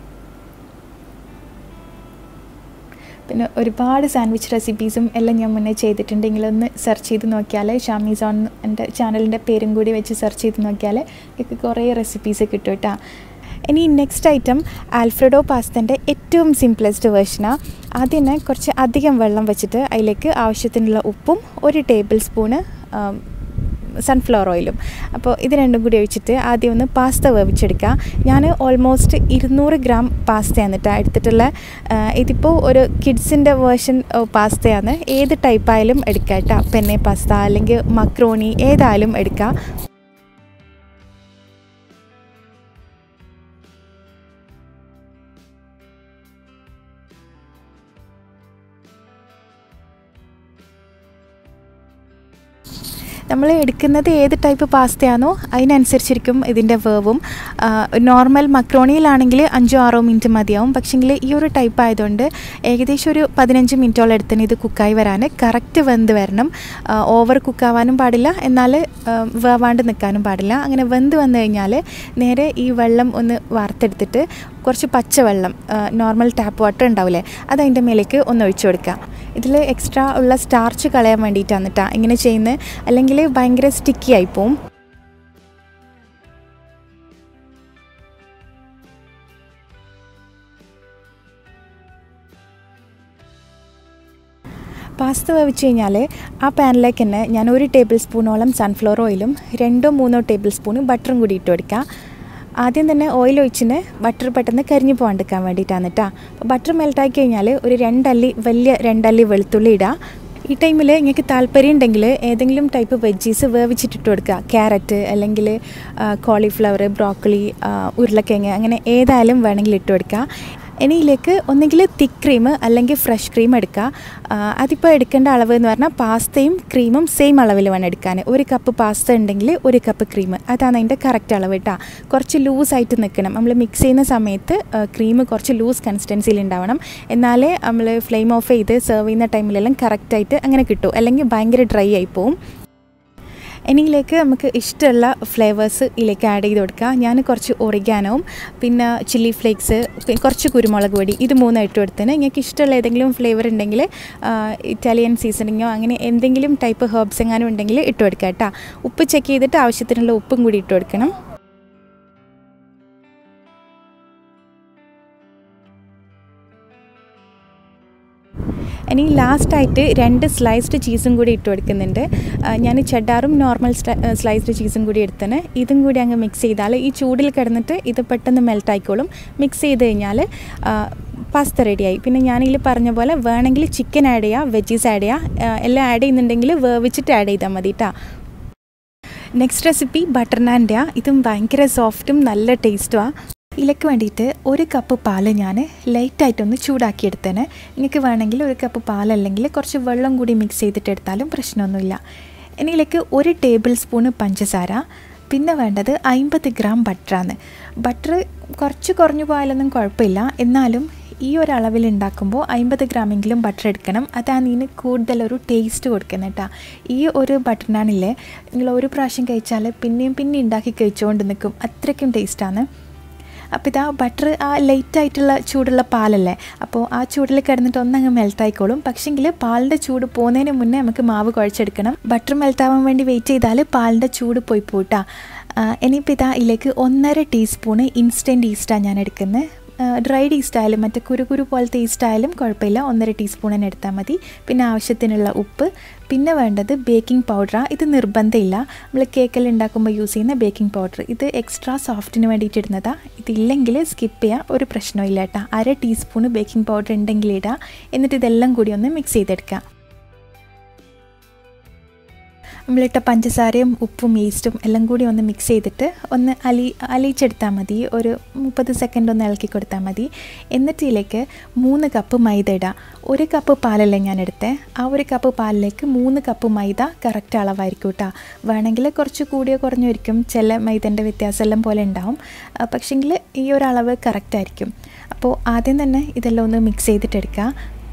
പിന്നെ ഒരുപാട് സാൻഡ്വിച്ച് റെസിപ്പീസും എല്ലാം ഞാൻ മുന്നേ ചെയ്തിട്ടുണ്ട് നിങ്ങളൊന്ന് സെർച്ച് ചെയ്ത് നോക്കിയാൽ ഷാമീസോൺ എൻ്റെ ചാനലിൻ്റെ പേരും കൂടി വെച്ച് സെർച്ച് ചെയ്ത് നോക്കിയാൽ നിങ്ങൾക്ക് കുറേ റെസിപ്പീസ് കിട്ടും കേട്ടോ ഇനി നെക്സ്റ്റ് ഐറ്റം ആൽഫ്രഡോ പാസ്തൻ്റെ ഏറ്റവും സിംപ്ലസ്റ്റ് വേർഷനാണ് ആദ്യം തന്നെ കുറച്ച് അധികം വെള്ളം വെച്ചിട്ട് അതിലേക്ക് ആവശ്യത്തിനുള്ള ഉപ്പും ഒരു ടേബിൾ സ്പൂണ് സൺഫ്ലവർ ഓയിലും അപ്പോൾ ഇത് രണ്ടും കൂടി ഒഴിച്ചിട്ട് ആദ്യം ഒന്ന് പാസ്ത വേവിച്ചെടുക്കുക ഞാൻ ഓൾമോസ്റ്റ് ഇരുന്നൂറ് ഗ്രാം പാസ്തയാണ് കേട്ടോ എടുത്തിട്ടുള്ള ആ, ഇതിപ്പോൾ ഒരു കിഡ്സിൻ്റെ വേർഷൻ പാസ്തയാണ് ഏത് ടൈപ്പായാലും എടുക്കാം കേട്ടോ പെന്നെ പാസ്ത അല്ലെങ്കിൽ മക്രോണി ഏതായാലും എടുക്കാം നമ്മൾ എടുക്കുന്നത് ഏത് ടൈപ്പ് പാസ്തയാണോ അതിനനുസരിച്ചിരിക്കും ഇതിൻ്റെ വേവും നോർമൽ മക്രോണിയിലാണെങ്കിൽ അഞ്ചോ ആറോ മിനിറ്റ് മതിയാവും പക്ഷെങ്കിൽ ഈ ഒരു ടൈപ്പ് ആയതുകൊണ്ട് ഏകദേശം ഒരു പതിനഞ്ച് മിനിറ്റോളം എടുത്തിന് ഇത് കുക്കായി വരാൻ കറക്റ്റ് വെന്ത് വരണം ഓവർ കുക്കാവാനും പാടില്ല എന്നാൽ വേവാണ്ട് നിൽക്കാനും പാടില്ല അങ്ങനെ വെന്ത് വന്നു കഴിഞ്ഞാൽ നേരെ ഈ വെള്ളം ഒന്ന് വാർത്തെടുത്തിട്ട് കുറച്ച് പച്ചവെള്ളം നോർമൽ ടാപ്പ് വാട്ടർ ഉണ്ടാവില്ലേ അത് അതിൻ്റെ മേലേക്ക് ഒന്ന് ഒഴിച്ചു കൊടുക്കുക ഇതിൽ എക്സ്ട്രാ ഉള്ള സ്റ്റാർച്ച് കളയാൻ വേണ്ടിയിട്ടാണ് കേട്ടോ ഇങ്ങനെ ചെയ്യുന്നത് അല്ലെങ്കിൽ ഭയങ്കര സ്റ്റിക്കി ആയി പോവും പാസ്ത വേവിച്ച് കഴിഞ്ഞാൽ ആ പാനിലേക്ക് തന്നെ ഞാൻ ഒരു ടേബിൾ സ്പൂണോളം സൺഫ്ലവർ ഓയിലും രണ്ടോ മൂന്നോ ടേബിൾ സ്പൂൺ ബട്ടറും കൂടി ഇട്ട് കൊടുക്കുക ആദ്യം തന്നെ ഓയിൽ ഒഴിച്ചിന് ബട്ടർ പെട്ടെന്ന് കരിഞ്ഞു പോകാണ്ടിരിക്കാൻ വേണ്ടിയിട്ടാണ് കേട്ടോ അപ്പോൾ ബട്ടർ മെൽട്ടാക്കി കഴിഞ്ഞാൽ ഒരു രണ്ടല്ലി വലിയ രണ്ടല്ലി വെളുത്തുള്ളി ഇടുക ഈ ടൈമിൽ നിങ്ങൾക്ക് താല്പര്യം ഉണ്ടെങ്കിൽ ഏതെങ്കിലും ടൈപ്പ് വെജീസ് വേവിച്ചിട്ടിട്ട് കൊടുക്കുക ക്യാരറ്റ് അല്ലെങ്കിൽ കോളിഫ്ലവർ ബ്രോക്കലി ഉരുളക്കിഴങ്ങ് അങ്ങനെ ഏതായാലും വേണമെങ്കിൽ ഇട്ട് കൊടുക്കുക ഇനി ഇതിലേക്ക് ഒന്നെങ്കിൽ തിക്ക് ക്രീം അല്ലെങ്കിൽ ഫ്രഷ് ക്രീം എടുക്കുക ആ, അതിപ്പോൾ എടുക്കേണ്ട അളവ് എന്ന് പറഞ്ഞാൽ പാസ്തയും ക്രീമും സെയിം അളവിൽ വേണം എടുക്കാൻ ഒരു കപ്പ് പാസ്ത ഉണ്ടെങ്കിൽ ഒരു കപ്പ് ക്രീം അതാണ് അതിൻ്റെ കറക്റ്റ് അളവ് കേട്ടോ കുറച്ച് ലൂസായിട്ട് നിൽക്കണം നമ്മൾ മിക്സ് ചെയ്യുന്ന സമയത്ത് ക്രീം കുറച്ച് ലൂസ് കൺസിസ്റ്റൻസിയിൽ ഉണ്ടാവണം എന്നാലേ നമ്മൾ ഫ്ലെയിം ഓഫ് ചെയ്ത് സെർവ് ചെയ്യുന്ന ടൈമിലെല്ലാം കറക്റ്റായിട്ട് അങ്ങനെ കിട്ടും അല്ലെങ്കിൽ ഭയങ്കര ഡ്രൈ ആയി പോവും ഇനിയിലേക്ക് നമുക്ക് ഇഷ്ടമുള്ള ഫ്ലേവേഴ്സ് ഇതിലേക്ക് ആഡ് ചെയ്ത് കൊടുക്കുക ഞാൻ കുറച്ച് ഒറിഗാനവും പിന്നെ ചില്ലി ഫ്ലേക്സ് പിന്നെ കുറച്ച് കുരുമുളക് പൊടി ഇത് മൂന്നും ഇട്ട് കൊടുത്തതിന് നിങ്ങൾക്ക് ഇഷ്ടമുള്ള ഏതെങ്കിലും ഫ്ലേവർ ഉണ്ടെങ്കിൽ ഇറ്റാലിയൻ സീസണിങ്ങോ അങ്ങനെ എന്തെങ്കിലും ടൈപ്പ് ഹെർബ്സ് എങ്ങാനും ഉണ്ടെങ്കിൽ ഇട്ട് കൊടുക്കുക കേട്ടോ ഉപ്പ് ചെക്ക് ചെയ്തിട്ട് ആവശ്യത്തിനുള്ള ഉപ്പും കൂടി ഇട്ട് കൊടുക്കണം ഇനി ലാസ്റ്റായിട്ട് രണ്ട് സ്ലൈസ്ഡ് ചീസും കൂടി ഇട്ട് കൊടുക്കുന്നുണ്ട് ആ, ഞാൻ ചെഡാറും നോർമൽ സ്ലൈസ്ഡ് ചീസും കൂടി എടുത്തിന് ഇതും കൂടി അങ്ങ് മിക്സ് ചെയ്താൽ ഈ ചൂടിൽ കിടന്നിട്ട് ഇത് പെട്ടെന്ന് മെൽറ്റ് ആയിക്കോളും മിക്സ് ചെയ്ത് കഴിഞ്ഞാൽ പാസ്ത റെഡിയായി പിന്നെ ഞാനിതിൽ പറഞ്ഞ പോലെ വേണമെങ്കിൽ ചിക്കൻ ആഡ് ചെയ്യുക വെജീസ് ആഡ് ചെയ്യുക ആ, എല്ലാം ആഡ് ചെയ്യുന്നുണ്ടെങ്കിൽ വേവിച്ചിട്ട് ആഡ് ചെയ്താൽ മതി കേട്ടോ നെക്സ്റ്റ് റെസിപ്പി ബട്ടർ നാൻ്റെ ഇതും ഭയങ്കര സോഫ്റ്റും നല്ല ടേസ്റ്റുമാണ് ഇതിലേക്ക് വേണ്ടിയിട്ട് ഒരു കപ്പ് പാല് ഞാൻ ലൈറ്റായിട്ടൊന്ന് ചൂടാക്കിയെടുത്തേന് നിങ്ങൾക്ക് വേണമെങ്കിൽ ഒരു കപ്പ് പാലല്ലെങ്കിൽ കുറച്ച് വെള്ളം കൂടി മിക്സ് ചെയ്തിട്ട് എടുത്താലും പ്രശ്നമൊന്നുമില്ല ഇനി ഇതിലേക്ക് ഒരു ടേബിൾ സ്പൂണ് പഞ്ചസാര പിന്നെ വേണ്ടത് അമ്പത് ഗ്രാം ബട്ടറാണ് ബട്ടർ കുറച്ച് കുറഞ്ഞു പോയാലൊന്നും കുഴപ്പമില്ല എന്നാലും ഈ ഒരു അളവിൽ ഉണ്ടാക്കുമ്പോൾ അമ്പത് ഗ്രാമെങ്കിലും ബട്ടർ എടുക്കണം അതാണ് ഇതിന് കൂടുതലൊരു ടേസ്റ്റ് കൊടുക്കുന്നത് കേട്ടോ ഈ ഒരു ബട്ടർ നാനില്ലേ നിങ്ങൾ ഒരു പ്രാവശ്യം കഴിച്ചാൽ പിന്നെയും പിന്നെ ഉണ്ടാക്കി കഴിച്ചുകൊണ്ട് നിൽക്കും അത്രയ്ക്കും ടേസ്റ്റാണ് അപ്പോൾ ഇതാ ബട്ടർ ആ ലൈറ്റ് ആയിട്ടുള്ള ചൂടുള്ള പാലല്ലേ അപ്പോൾ ആ ചൂടിൽ കിടന്നിട്ട് ഒന്നങ്ങ് മെൽട്ടായിക്കോളും പക്ഷെങ്കിൽ പാലിൻ്റെ ചൂട് പോകുന്നതിന് മുന്നേ നമുക്ക് മാവ് കുഴച്ചെടുക്കണം ബട്ടർ മെൽട്ടാവാൻ വേണ്ടി വെയിറ്റ് ചെയ്താൽ പാലിൻ്റെ ചൂട് പോയി പോട്ടാ ഇനിയിപ്പോൾ ഇതാ ഇതിലേക്ക് ഒന്നര ടീസ്പൂണ് ഇൻസ്റ്റൻറ്റ് ഈസ്റ്റാണ് ഞാൻ എടുക്കുന്നത് ഡ്രൈഡ് ഈസ്റ്റ് ആയാലും മറ്റേ കുരുകുരു പോലത്തെ ഈസ്റ്റ് ആയാലും കുഴപ്പമില്ല ഒന്നര ടീസ്പൂൺ തന്നെ എടുത്താൽ മതി പിന്നെ ആവശ്യത്തിനുള്ള ഉപ്പ് പിന്നെ വേണ്ടത് ബേക്കിംഗ് പൗഡറാണ് ഇത് നിർബന്ധമില്ല നമ്മൾ കേക്കെല്ലാം ഉണ്ടാക്കുമ്പോൾ യൂസ് ചെയ്യുന്ന ബേക്കിംഗ് പൗഡർ ഇത് എക്സ്ട്രാ സോഫ്റ്റിന് വേണ്ടിയിട്ട് ഇടുന്നതാണ് ഇതില്ലെങ്കിൽ സ്കിപ്പ് ചെയ്യാം ഒരു പ്രശ്നമില്ല കേട്ടോ അര ടീസ്പൂൺ ബേക്കിംഗ് പൗഡർ ഉണ്ടെങ്കിൽ ഇടുക എന്നിട്ട് ഇതെല്ലാം കൂടി ഒന്ന് മിക്സ് ചെയ്തെടുക്കാം നമ്മളിട്ട പഞ്ചസാരയും ഉപ്പും ഈസ്റ്റും എല്ലാം കൂടി ഒന്ന് മിക്സ് ചെയ്തിട്ട് ഒന്ന് അലി അലിയിച്ചെടുത്താൽ മതി ഒരു മുപ്പത് സെക്കൻഡ് ഒന്ന് ഇളക്കി കൊടുത്താൽ മതി എന്നിട്ട് ഇതിലേക്ക് മൂന്ന് കപ്പ് മൈദ ഇടാം ഒരു കപ്പ് പാലല്ലേ ഞാൻ എടുത്തത് ആ ഒരു കപ്പ് പാലിലേക്ക് മൂന്ന് കപ്പ് മൈദ കറക്റ്റ് അളവായിരിക്കും കേട്ടോ വേണമെങ്കിൽ കുറച്ച് കൂടിയോ കുറഞ്ഞോ ഇരിക്കും ചില മൈദൻ്റെ വ്യത്യാസമെല്ലാം പോലെ ഉണ്ടാവും പക്ഷേങ്കിൽ ഈ ഒരു അളവ് കറക്റ്റ് ആയിരിക്കും അപ്പോൾ ആദ്യം തന്നെ ഇതെല്ലാം ഒന്ന് മിക്സ് ചെയ്തിട്ടെടുക്കുക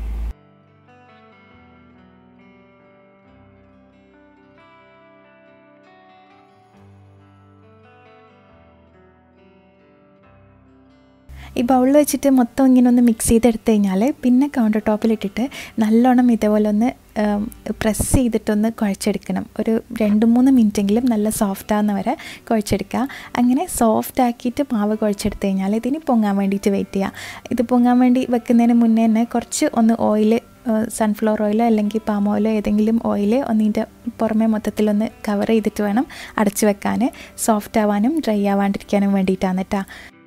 ഈ ബൗളിൽ വെച്ചിട്ട് മൊത്തം ഇങ്ങനെ ഒന്ന് മിക്സ് ചെയ്തെടുത്ത് കഴിഞ്ഞാൽ പിന്നെ കൗണ്ടർ ടോപ്പിലിട്ടിട്ട് നല്ലോണം ഇതേപോലെ ഒന്ന് പ്രസ് ചെയ്തിട്ടൊന്ന് കുഴച്ചെടുക്കണം ഒരു രണ്ട് മൂന്ന് മിനിറ്റെങ്കിലും നല്ല സോഫ്റ്റ് ആകുന്ന വരെ കുഴച്ചെടുക്കുക അങ്ങനെ സോഫ്റ്റ് ആക്കിയിട്ട് മാവ് കുഴച്ചെടുത്ത് കഴിഞ്ഞാൽ ഇതിന് പൊങ്ങാൻ വേണ്ടിയിട്ട് വെയിറ്റ് ചെയ്യുക ഇത് പൊങ്ങാൻ വേണ്ടി വെക്കുന്നതിന് മുന്നേ തന്നെ കുറച്ച് ഒന്ന് ഓയിൽ സൺഫ്ലവർ ഓയിലോ അല്ലെങ്കിൽ പാം ഓയിലോ ഏതെങ്കിലും ഓയിൽ ഒന്നിൻ്റെ പുറമെ മൊത്തത്തിലൊന്ന് കവർ ചെയ്തിട്ട് വേണം അടച്ചു വെക്കാൻ സോഫ്റ്റ് ആവാനും ഡ്രൈ ആവാണ്ടിരിക്കാനും വേണ്ടിയിട്ടാണ് കേട്ടോ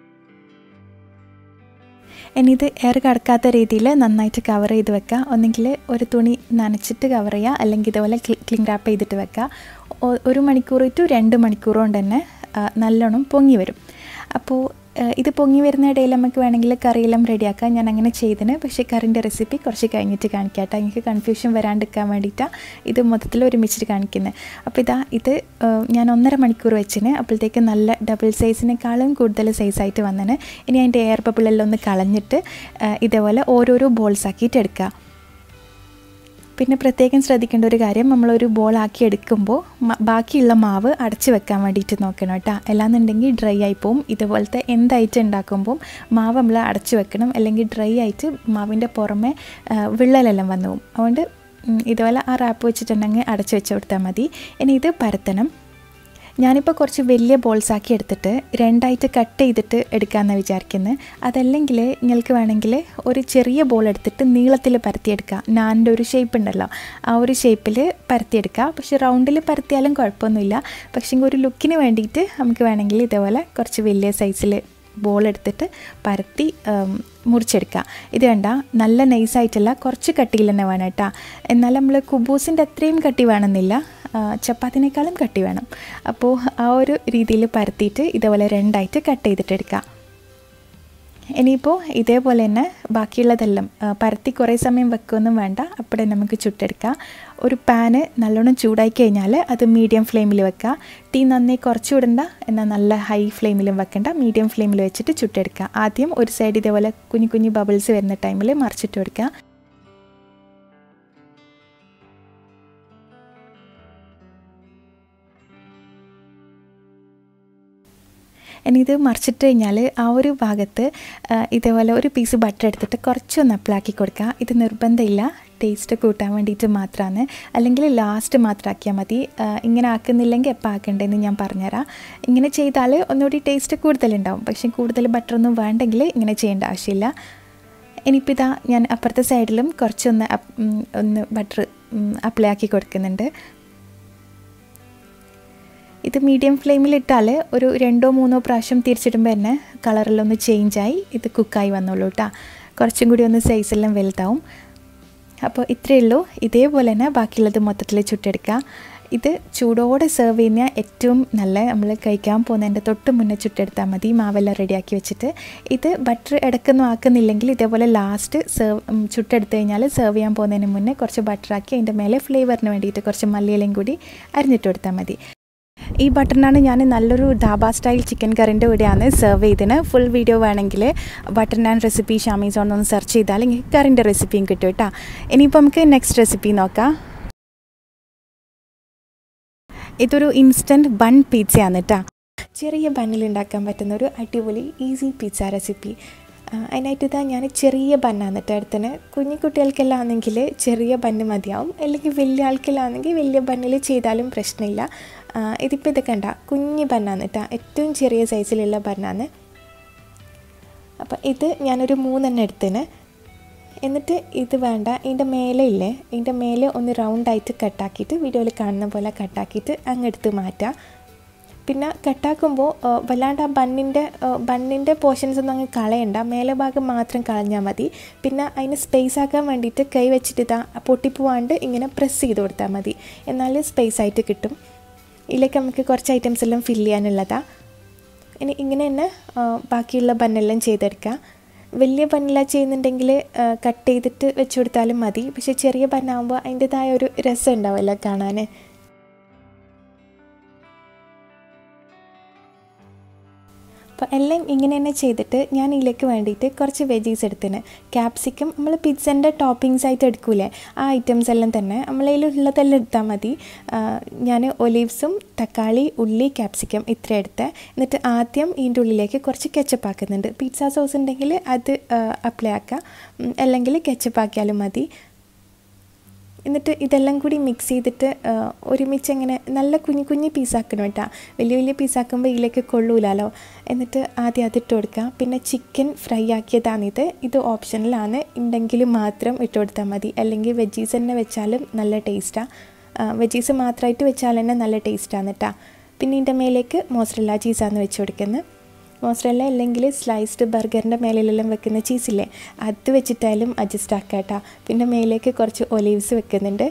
ഇനി ഇത് എയർ കടക്കാത്ത രീതിയിൽ നന്നായിട്ട് കവർ ചെയ്ത് വെക്കുക ഒന്നെങ്കിൽ ഒരു തുണി നനച്ചിട്ട് കവർ ചെയ്യുക അല്ലെങ്കിൽ ഇതുപോലെ ക്ലിങ് റാപ്പ് ചെയ്തിട്ട് വെക്കുക ഒരു മണിക്കൂർ ടു രണ്ട് മണിക്കൂർ കൊണ്ട് തന്നെ നല്ലോണം പൊങ്ങി വരും അപ്പോൾ ഇത് പൊങ്ങി വരുന്ന ഇടയിൽ നമുക്ക് വേണമെങ്കിൽ കറിയെല്ലാം റെഡിയാക്കാം ഞാൻ അങ്ങനെ ചെയ്തിന് പക്ഷേ കറിൻ്റെ റെസിപ്പി കുറച്ച് കഴിഞ്ഞിട്ട് കാണിക്കാട്ടോ എനിക്ക് കൺഫ്യൂഷൻ വരാണ്ടിരിക്കാൻ വേണ്ടിയിട്ടാണ് ഇത് മൊത്തത്തിൽ ഒരുമിച്ചിട്ട് കാണിക്കുന്നത് അപ്പോൾ ഇതാ ഇത് ഞാൻ ഒന്നര മണിക്കൂർ വെച്ചിന് അപ്പോഴത്തേക്ക് നല്ല ഡബിൾ സൈസിനേക്കാളും കൂടുതൽ സൈസായിട്ട് വന്നിന് ഇനി അതിൻ്റെ എയർ ബബിളെല്ലാം ഒന്ന് കളഞ്ഞിട്ട് ഇതേപോലെ ഓരോരോ ബോൾസ് ആക്കിയിട്ട് എടുക്കുക പിന്നെ പ്രത്യേകം ശ്രദ്ധിക്കേണ്ട ഒരു കാര്യം നമ്മളൊരു ബോൾ ആക്കി എടുക്കുമ്പോൾ ബാക്കിയുള്ള മാവ് അടച്ചു വെക്കാൻ വേണ്ടിയിട്ട് നോക്കണം കേട്ടോ അല്ലാന്നുണ്ടെങ്കിൽ ഡ്രൈ ആയി പോവും ഇതുപോലത്തെ എന്ത് ഐറ്റം ഉണ്ടാക്കുമ്പോൾ മാവ് നമ്മൾ അടച്ചു വെക്കണം അല്ലെങ്കിൽ ഡ്രൈ ആയിട്ട് മാവിൻ്റെ പുറമെ വിള്ളലെല്ലാം വന്നു പോകും അതുകൊണ്ട് ഇതുപോലെ ആ റാപ്പ് വെച്ചിട്ടുണ്ടെങ്കിൽ അടച്ചു വെച്ച് കൊടുത്താൽ മതി ഇനി ഇത് പരത്തണം ഞാനിപ്പോൾ കുറച്ച് വലിയ ബോൾസ് ആക്കി എടുത്തിട്ട് രണ്ടായിട്ട് കട്ട് ചെയ്തിട്ട് എടുക്കാമെന്ന് വിചാരിക്കുന്നത് അതല്ലെങ്കിൽ നിങ്ങൾക്ക് വേണമെങ്കിൽ ഒരു ചെറിയ ബോൾ എടുത്തിട്ട് നീളത്തിൽ പരത്തിയെടുക്കുക നാനിൻ്റെ ഒരു ഷേപ്പ് ഉണ്ടല്ലോ ആ ഒരു ഷേപ്പിൽ പരത്തിയെടുക്കുക പക്ഷേ റൗണ്ടിൽ പരത്തിയാലും കുഴപ്പമൊന്നുമില്ല പക്ഷേ ഒരു ലുക്കിന് വേണ്ടിയിട്ട് നമുക്ക് വേണമെങ്കിൽ ഇതേപോലെ കുറച്ച് വലിയ സൈസിൽ ബോൾ എടുത്തിട്ട് പരത്തി മുറിച്ചെടുക്കുക ഇത് കണ്ട നല്ല നൈസായിട്ടല്ല കുറച്ച് കട്ടിയിൽ തന്നെ വേണം കേട്ടോ എന്നാൽ നമ്മൾ കുബൂസിൻ്റെ അത്രയും കട്ടി വേണമെന്നില്ല ചപ്പാത്തിനേക്കാളും കട്ടി വേണം അപ്പോൾ ആ ഒരു രീതിയിൽ പരത്തിയിട്ട് ഇതേപോലെ രണ്ടായിട്ട് കട്ട് ചെയ്തിട്ടെടുക്കുക ഇനിയിപ്പോൾ ഇതേപോലെ തന്നെ ബാക്കിയുള്ളതെല്ലാം പരത്തി കുറേ സമയം വെക്കുകയൊന്നും വേണ്ട അപ്പോഴേ നമുക്ക് ചുട്ടെടുക്കാം ഒരു പാന് നല്ലോണം ചൂടായി കഴിഞ്ഞാൽ അത് മീഡിയം ഫ്ലെയിമിൽ വെക്കുക തീ നന്നായി കുറച്ച് വിടണ്ട എന്നാൽ നല്ല ഹൈ ഫ്ലെയിമിലും വെക്കണ്ട മീഡിയം ഫ്ലെയിമിൽ വെച്ചിട്ട് ചുട്ടെടുക്കുക ആദ്യം ഒരു സൈഡ് ഇതേപോലെ കുഞ്ഞു കുഞ്ഞു ബബിൾസ് വരുന്ന ടൈമിൽ മറിച്ചിട്ട് കൊടുക്കുക ഇനി ഇത് മറിച്ചിട്ട് കഴിഞ്ഞാൽ ആ ഒരു ഭാഗത്ത് ഇതേപോലെ ഒരു പീസ് ബട്ടർ എടുത്തിട്ട് കുറച്ചൊന്ന് അപ്ലാക്കി കൊടുക്കുക ഇത് നിർബന്ധമില്ല ടേസ്റ്റ് കൂട്ടാൻ വേണ്ടിയിട്ട് മാത്രമാണ് അല്ലെങ്കിൽ ലാസ്റ്റ് മാത്രം ആക്കിയാൽ മതി ഇങ്ങനെ ആക്കുന്നില്ലെങ്കിൽ എപ്പോൾ ആക്കണ്ടേന്ന് ഞാൻ പറഞ്ഞുതരാം ഇങ്ങനെ ചെയ്താൽ ഒന്നുകൂടി ടേസ്റ്റ് കൂടുതലുണ്ടാവും പക്ഷേ കൂടുതൽ ബട്ടറൊന്നും വേണ്ടെങ്കിൽ ഇങ്ങനെ ചെയ്യേണ്ട ആവശ്യമില്ല ഇനിയിപ്പോൾ ഇതാ ഞാൻ അപ്പുറത്തെ സൈഡിലും കുറച്ചൊന്ന് ഒന്ന് ബട്ടർ അപ്ലൈ ആക്കി കൊടുക്കുന്നുണ്ട് ഇത് മീഡിയം ഫ്ലെയിമിലിട്ടാൽ ഒരു രണ്ടോ മൂന്നോ പ്രാവശ്യം തിരിച്ചിടുമ്പോൾ തന്നെ കളറെല്ലാം ഒന്ന് ചേഞ്ചായി ഇത് കുക്കായി വന്നോളൂ കേട്ടോ കുറച്ചും കൂടി ഒന്ന് സൈസെല്ലാം വലുതാവും അപ്പോൾ ഇത്രയേ ഉള്ളൂ ഇതേപോലെ തന്നെ ബാക്കിയുള്ളത് മൊത്തത്തിൽ ചുട്ടെടുക്കുക ഇത് ചൂടോടെ സെർവ് ചെയ്യുന്ന ഏറ്റവും നല്ല നമ്മൾ കഴിക്കാൻ പോകുന്നതിൻ്റെ തൊട്ട് മുന്നേ ചുട്ടെടുത്താൽ മതി മാവെല്ലാം റെഡിയാക്കി വെച്ചിട്ട് ഇത് ബട്ടർ ഇടക്കൊന്നും ആക്കുന്നില്ലെങ്കിൽ ഇതേപോലെ ലാസ്റ്റ് സെർവ് ചുട്ടെടുത്ത് കഴിഞ്ഞാൽ സെർവ് ചെയ്യാൻ പോകുന്നതിന് മുന്നേ കുറച്ച് ബട്ടറാക്കി അതിൻ്റെ മേലെ ഫ്ലേവറിന് വേണ്ടിയിട്ട് കുറച്ച് മല്ലിയിലയും കൂടി അരിഞ്ഞിട്ട് കൊടുത്താൽ മതി ഈ ബട്ടറിനാണ് ഞാൻ നല്ലൊരു ധാബ സ്റ്റൈൽ ചിക്കൻ കറിൻ്റെ കൂടെയാണ് സെർവ് ചെയ്തതിന് ഫുൾ വീഡിയോ വേണമെങ്കിൽ ബട്ടർ നാൻ റെസിപ്പി ഷാമീസോൺ ഒന്ന് സെർച്ച് ചെയ്താൽ എനിക്ക് കറിൻ്റെ റെസിപ്പിയും കിട്ടും കേട്ടോ ഇനിയിപ്പോൾ നമുക്ക് നെക്സ്റ്റ് റെസിപ്പി നോക്കാം ഇതൊരു ഇൻസ്റ്റൻറ്റ് ബൺ പിzzയാണ് കേട്ടോ ചെറിയ ബണ്ണിൽ ഉണ്ടാക്കാൻ പറ്റുന്ന ഒരു അടിപൊളി ഈസി പിസ്സ റെസിപ്പി അതിനായിട്ട് ഇതാ ഞാൻ ചെറിയ ബന്നാണ് കേട്ടോ എടുത്തത് കുഞ്ഞു കുട്ടികൾക്കെല്ലാം ആണെങ്കിൽ ചെറിയ ബണ്ണ് മതിയാവും അല്ലെങ്കിൽ വലിയ ആൾക്കെല്ലാം ആണെങ്കിൽ വലിയ ബണ്ണിൽ ചെയ്താലും പ്രശ്നമില്ല ഇതിപ്പോൾ ഇത് കണ്ട കുഞ്ഞ് ബന്നാണ് കേട്ടോ ഏറ്റവും ചെറിയ സൈസിലുള്ള ബന്നാണ് അപ്പോൾ ഇത് ഞാനൊരു മൂന്നെണ്ണം എടുത്തിന് എന്നിട്ട് ഇത് വേണ്ട ഇതിൻ്റെ മേലെ ഇല്ലേ ഇതിൻ്റെ മേലെ ഒന്ന് റൗണ്ടായിട്ട് കട്ടാക്കിയിട്ട് വീഡിയോയിൽ കാണുന്ന പോലെ കട്ടാക്കിയിട്ട് അങ്ങെടുത്ത് മാറ്റാം പിന്നെ കട്ടാക്കുമ്പോൾ വല്ലാണ്ട് ആ ബണ്ണിൻ്റെ ബണ്ണിൻ്റെ പോർഷൻസ് ഒന്നും അങ്ങ് കളയണ്ട മേലെ ഭാഗം മാത്രം കളഞ്ഞാൽ മതി പിന്നെ അതിന് സ്പേസ് ആക്കാൻ വേണ്ടിയിട്ട് കൈ വെച്ചിട്ട് ഇതാ പൊട്ടിപ്പോവാണ്ട് ഇങ്ങനെ പ്രസ് ചെയ്ത് കൊടുത്താൽ മതി എന്നാൽ സ്പേസ് ആയിട്ട് കിട്ടും ഇതിലേക്ക് നമുക്ക് കുറച്ച് ഐറ്റംസ് എല്ലാം ഫില്ല് ചെയ്യാനുള്ളതാണ് ഇനി ഇങ്ങനെ തന്നെ ബാക്കിയുള്ള ബണ്ണെല്ലാം ചെയ്തെടുക്കുക വലിയ ബണ്ണില ചെയ്യുന്നുണ്ടെങ്കിൽ കട്ട് ചെയ്തിട്ട് വെച്ച് കൊടുത്താലും മതി പക്ഷേ ചെറിയ ബണ്ണാകുമ്പോൾ അതിൻ്റെതായ ഒരു രസം ഉണ്ടാവുമല്ലോ കാണാൻ അപ്പോൾ എല്ലാം ഇങ്ങനെ തന്നെ ചെയ്തിട്ട് ഞാൻ ഇതിലേക്ക് വേണ്ടിയിട്ട് കുറച്ച് വെജീസ് എടുത്തിന് ക്യാപ്സിക്കം നമ്മൾ പിസ്സൻ്റെ ടോപ്പിങ്സ് ആയിട്ട് എടുക്കൂലേ ആ ഐറ്റംസ് എല്ലാം തന്നെ നമ്മളതിലുള്ളതെല്ലാം എടുത്താൽ മതി ഞാൻ ഒലീവ്സും തക്കാളി ഉള്ളി ക്യാപ്സിക്കം ഇത്ര എടുത്ത് എന്നിട്ട് ആദ്യം ഇതിൻ്റെ ഉള്ളിലേക്ക് കുറച്ച് കെച്ചപ്പ് ആക്കുന്നുണ്ട് പിസ്സ സോസ് ഉണ്ടെങ്കിൽ അത് അപ്ലൈ ആക്കാം അല്ലെങ്കിൽ കെച്ചപ്പ് ആക്കിയാലും മതി എന്നിട്ട് ഇതെല്ലാം കൂടി മിക്സ് ചെയ്തിട്ട് ഒരുമിച്ച് അങ്ങനെ നല്ല കുഞ്ഞു കുഞ്ഞു പീസാക്കണം കേട്ടോ വലിയ വലിയ പീസാക്കുമ്പോൾ ഇതിലേക്ക് കൊള്ളൂലല്ലോ എന്നിട്ട് ആദ്യം അതിട്ട് കൊടുക്കുക പിന്നെ ചിക്കൻ ഫ്രൈ ആക്കിയതാണിത് ഇത് ഓപ്ഷനിലാണ് ഉണ്ടെങ്കിൽ മാത്രം ഇട്ട് കൊടുത്താൽ മതി അല്ലെങ്കിൽ വെജീസ് തന്നെ വെച്ചാലും നല്ല ടേസ്റ്റാണ് വെജീസ് മാത്രമായിട്ട് വെച്ചാൽ തന്നെ നല്ല ടേസ്റ്റാണ് കേട്ടോ പിന്നെ ഇതിൻ്റെ മേലേക്ക് മോസറല്ല ചീസാണ് വെച്ച് കൊടുക്കുന്നത് മോസറല്ല അല്ലെങ്കിൽ സ്ലൈസ്ഡ് ബർഗറിൻ്റെ മേലിലെല്ലാം വെക്കുന്ന ചീസില്ലേ അത് വെച്ചിട്ടായാലും അഡ്ജസ്റ്റ് ആക്കാം കേട്ടോ പിന്നെ മേലേക്ക് കുറച്ച് ഒലീവ്സ് വെക്കുന്നുണ്ട്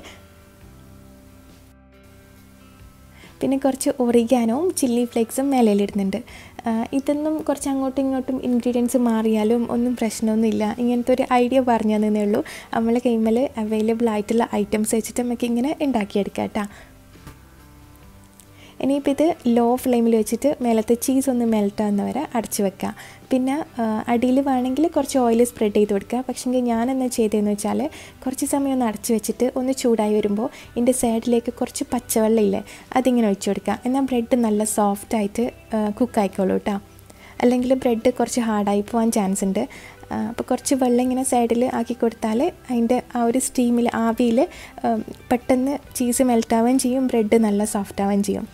പിന്നെ കുറച്ച് ഒറിഗാനോവും ചില്ലി ഫ്ലേക്സും മേലയിലിടുന്നുണ്ട് ഇതൊന്നും കുറച്ച് അങ്ങോട്ടും ഇങ്ങോട്ടും ഇൻഗ്രീഡിയൻസ് മാറിയാലും ഒന്നും പ്രശ്നമൊന്നുമില്ല ഇങ്ങനത്തെ ഒരു ഐഡിയ പറഞ്ഞു തന്നേ ഉള്ളൂ നമ്മളെ കൈമൽ അവൈലബിൾ ആയിട്ടുള്ള ഐറ്റംസ് വെച്ചിട്ട് നമുക്ക് ഇങ്ങനെ ഉണ്ടാക്കിയെടുക്കാം കേട്ടോ ഇനിയിപ്പോൾ ഇത് ലോ ഫ്ലെയിമിൽ വെച്ചിട്ട് മേലത്തെ ചീസ് ഒന്ന് മെൽട്ടാകുന്ന വരെ അടച്ച് വെക്കുക പിന്നെ അടിയിൽ വേണമെങ്കിൽ കുറച്ച് ഓയിൽ സ്പ്രെഡ് ചെയ്ത് കൊടുക്കുക പക്ഷേങ്കിൽ ഞാൻ എന്നാ ചെയ്തതെന്ന് വെച്ചാൽ കുറച്ച് സമയം ഒന്ന് അടച്ച് വെച്ചിട്ട് ഒന്ന് ചൂടായി വരുമ്പോൾ ഇതിൻ്റെ സൈഡിലേക്ക് കുറച്ച് പച്ചവെള്ളം ഇല്ലേ അതിങ്ങനെ ഒഴിച്ചു കൊടുക്കുക എന്നാൽ ബ്രെഡ് നല്ല സോഫ്റ്റായിട്ട് കുക്കായിക്കോളൂ കേട്ടോ അല്ലെങ്കിൽ ബ്രെഡ് കുറച്ച് ഹാർഡായി പോകാൻ ചാൻസ് ഉണ്ട് അപ്പോൾ കുറച്ച് വെള്ളം ഇങ്ങനെ സൈഡിൽ ആക്കി കൊടുത്താൽ അതിൻ്റെ ആ ഒരു സ്റ്റീമിൽ ആവിയിൽ പെട്ടെന്ന് ചീസ് മെൽട്ടാവുകയും ചെയ്യും ബ്രെഡ് നല്ല സോഫ്റ്റ് ആവുകയും ചെയ്യും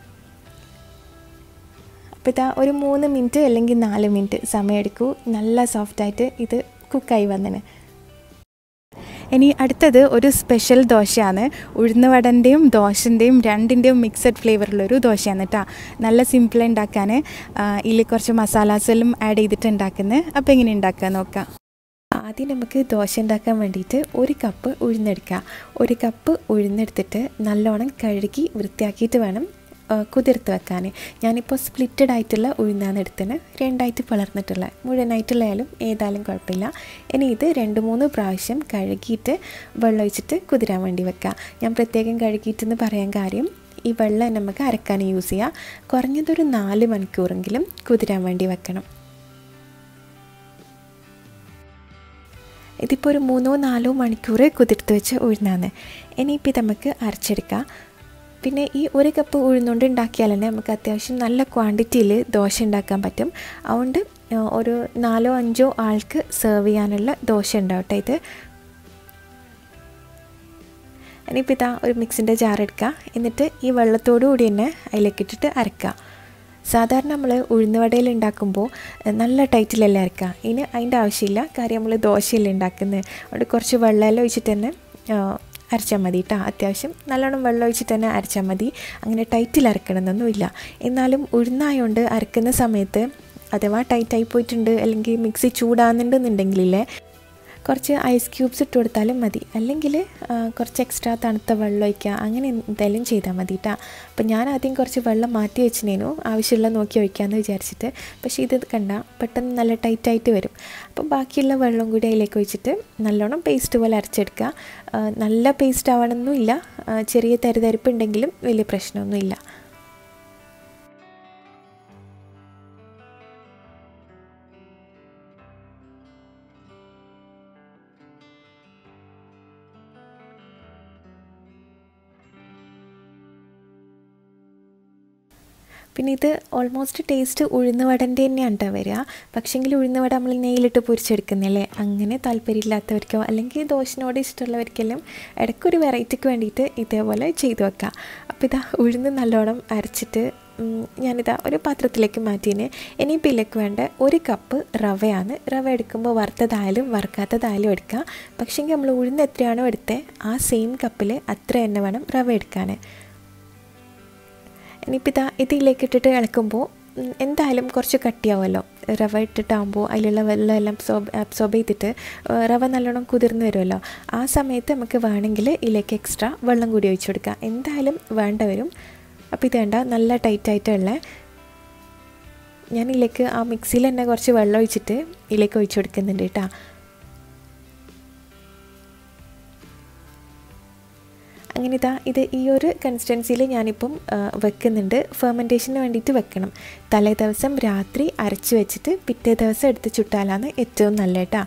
അപ്പോൾ ഇതാ ഒരു മൂന്ന് മിനിറ്റ് അല്ലെങ്കിൽ നാല് മിനിറ്റ് സമയമെടുക്കൂ നല്ല സോഫ്റ്റായിട്ട് ഇത് കുക്കായി വന്നിന് ഇനി അടുത്തത് ഒരു സ്പെഷ്യൽ ദോശയാണ് ഉഴുന്നുവടൻ്റെയും ദോശൻ്റെയും രണ്ടിൻ്റെയും മിക്സഡ് ഫ്ലേവറിലൊരു ദോശയാണ് കേട്ടോ നല്ല സിമ്പിൾ ഉണ്ടാക്കാൻ ഇതിൽ കുറച്ച് മസാലാസെല്ലാം ആഡ് ചെയ്തിട്ട് ഉണ്ടാക്കുന്നത് അപ്പോൾ എങ്ങനെ ഉണ്ടാക്കാൻ നോക്കാം ആദ്യം നമുക്ക് ദോശ ഉണ്ടാക്കാൻ വേണ്ടിയിട്ട് ഒരു കപ്പ് ഉഴുന്നെടുക്കുക ഒരു കപ്പ് ഉഴുന്നെടുത്തിട്ട് നല്ലോണം കഴുകി വൃത്തിയാക്കിയിട്ട് വേണം കുതിർത്ത് വെക്കാൻ ഞാനിപ്പോൾ സ്പ്ലിറ്റഡ് ആയിട്ടുള്ള ഉഴുന്നാണ് എടുത്തത് രണ്ടായിട്ട് പിളർന്നിട്ടുള്ള മുഴുവനായിട്ടുള്ളയാലും ഏതായാലും കുഴപ്പമില്ല ഇനി ഇത് രണ്ട് മൂന്ന് പ്രാവശ്യം കഴുകിയിട്ട് വെള്ളം ഒഴിച്ചിട്ട് കുതിരാൻ വേണ്ടി വെക്കുക ഞാൻ പ്രത്യേകം കഴുകിയിട്ടെന്ന് പറയാൻ കാര്യം ഈ വെള്ളം നമുക്ക് അരക്കാൻ യൂസ് ചെയ്യാം കുറഞ്ഞതൊരു നാല് മണിക്കൂറെങ്കിലും കുതിരാൻ വേണ്ടി വെക്കണം ഇതിപ്പോൾ ഒരു മൂന്നോ നാലോ മണിക്കൂർ കുതിർത്ത് വെച്ച് ഉഴുന്നാണ് ഇനിയിപ്പോൾ ഇത് നമുക്ക് അരച്ചെടുക്കാം പിന്നെ ഈ ഒരു കപ്പ് ഉഴുന്നുകൊണ്ട് ഉണ്ടാക്കിയാൽ തന്നെ നമുക്ക് അത്യാവശ്യം നല്ല ക്വാണ്ടിറ്റിയിൽ ദോശ ഉണ്ടാക്കാൻ പറ്റും അതുകൊണ്ട് ഒരു നാലോ അഞ്ചോ ആൾക്ക് സെർവ് ചെയ്യാനുള്ള ദോശ ഉണ്ടാവട്ടെ ഇത് ഇനിയിപ്പോൾ ഇതാ ഒരു മിക്സിൻ്റെ ജാർ എടുക്കുക എന്നിട്ട് ഈ വെള്ളത്തോടു കൂടി തന്നെ അതിലേക്ക് ഇട്ടിട്ട് അരക്കുക സാധാരണ നമ്മൾ ഉഴുന്നുവടയിൽ ഉണ്ടാക്കുമ്പോൾ നല്ല ടൈറ്റിലല്ലേ അരക്കുക ഇനി അതിൻ്റെ ആവശ്യമില്ല കാര്യം നമ്മൾ ദോശയല്ലേ ഉണ്ടാക്കുന്നത് അതുകൊണ്ട് കുറച്ച് വെള്ളമെല്ലാം ഒഴിച്ചിട്ട് തന്നെ അരച്ചാൽ മതി കേട്ടോ അത്യാവശ്യം നല്ലോണം വെള്ളം ഒഴിച്ചിട്ട് തന്നെ അരച്ചാൽ മതി അങ്ങനെ ടൈറ്റിൽ അരക്കണമെന്നൊന്നുമില്ല എന്നാലും ഉഴുന്നായോണ്ട് അരക്കുന്ന സമയത്ത് അഥവാ ടൈറ്റായി പോയിട്ടുണ്ട് അല്ലെങ്കിൽ മിക്സി ചൂടാകുന്നുണ്ടെന്നുണ്ടെങ്കിലേ കുറച്ച് ഐസ് ക്യൂബ്സ് ഇട്ട് കൊടുത്താലും മതി അല്ലെങ്കിൽ കുറച്ച് എക്സ്ട്രാ തണുത്ത വെള്ളം ഒഴിക്കുക അങ്ങനെ എന്തായാലും ചെയ്താൽ മതി കേട്ടോ അപ്പം ഞാൻ ആദ്യം കുറച്ച് വെള്ളം മാറ്റി വെച്ചിനേനു ആവശ്യമുള്ള നോക്കി ഒഴിക്കാമെന്ന് വിചാരിച്ചിട്ട് പക്ഷേ ഇത് കണ്ട പെട്ടെന്ന് നല്ല ടൈറ്റായിട്ട് വരും അപ്പം ബാക്കിയുള്ള വെള്ളം കൂടി അതിലേക്ക് ഒഴിച്ചിട്ട് നല്ലോണം പേസ്റ്റ് പോലെ അരച്ചെടുക്കുക നല്ല പേസ്റ്റ് ആവണമെന്നില്ല ചെറിയ തരിതരിപ്പ് ഉണ്ടെങ്കിലും വലിയ പ്രശ്നമൊന്നുമില്ല പിന്നെ ഇത് ഓൾമോസ്റ്റ് ടേസ്റ്റ് ഉഴുന്നുവടൻ്റെ തന്നെയാണ് കേട്ടോ വരിക പക്ഷേങ്കിൽ ഉഴുന്നുവട നമ്മൾ നെയ്യിലിട്ട് പൊരിച്ചെടുക്കുന്നില്ലേ അങ്ങനെ താല്പര്യമില്ലാത്തവർക്കോ അല്ലെങ്കിൽ ദോശനോട് ഇഷ്ടമുള്ളവർക്കെല്ലാം ഇടയ്ക്കൊരു വെറൈറ്റിക്ക് വേണ്ടിയിട്ട് ഇതേപോലെ ചെയ്തു വെക്കാം അപ്പോൾ ഇതാ ഉഴുന്ന് നല്ലോണം അരച്ചിട്ട് ഞാനിതാ ഒരു പാത്രത്തിലേക്ക് മാറ്റിയതിന് ഇനിയിപ്പോൾ ഇതിലേക്ക് വേണ്ട ഒരു കപ്പ് റവയാണ് റവ എടുക്കുമ്പോൾ വറുത്തതായാലും വറുക്കാത്തതായാലും എടുക്കുക പക്ഷേങ്കിൽ നമ്മൾ ഉഴുന്ന് എത്രയാണോ എടുത്തത് ആ സെയിം കപ്പിൽ അത്ര തന്നെ വേണം റവ എടുക്കാൻ ഇനിയിപ്പോൾ ഇതാ ഇതിലേക്ക് ഇട്ടിട്ട് ഇളക്കുമ്പോൾ ഉം, എന്തായാലും കുറച്ച് കട്ടിയാവുമല്ലോ റവ ഇട്ടിട്ടാകുമ്പോൾ അതിലുള്ള വെള്ളം എല്ലാം അബ്സോർബ് അബ്സോർബ് ചെയ്തിട്ട് ഏഹ്, റവ നല്ലോണം കുതിർന്ന് വരുമല്ലോ ആ സമയത്ത് നമുക്ക് വേണമെങ്കിൽ ഇതിലേക്ക് എക്സ്ട്രാ വെള്ളം കൂടി ഒഴിച്ചു കൊടുക്കാം എന്തായാലും വേണ്ട വരും അപ്പോൾ ഇത് വേണ്ട നല്ല ടൈറ്റായിട്ടുള്ള ഞാൻ ഇതിലേക്ക് ആ മിക്സിയിൽ തന്നെ കുറച്ച് വെള്ളം ഒഴിച്ചിട്ട് ഇതിലേക്ക് ഒഴിച്ചു കൊടുക്കുന്നുണ്ട് കേട്ടോ അങ്ങനെ ഇതാ ഇത് ഈ ഒരു കൺസിസ്റ്റൻസിയിൽ ഞാനിപ്പം ആ, വെക്കുന്നുണ്ട് ഫെർമെൻറ്റേഷന് വേണ്ടിയിട്ട് വെക്കണം തലേ ദിവസം രാത്രി അരച്ച് വെച്ചിട്ട് പിറ്റേ ദിവസം എടുത്ത് ചുട്ടാലാണ് ഏറ്റവും നല്ല കേട്ടോ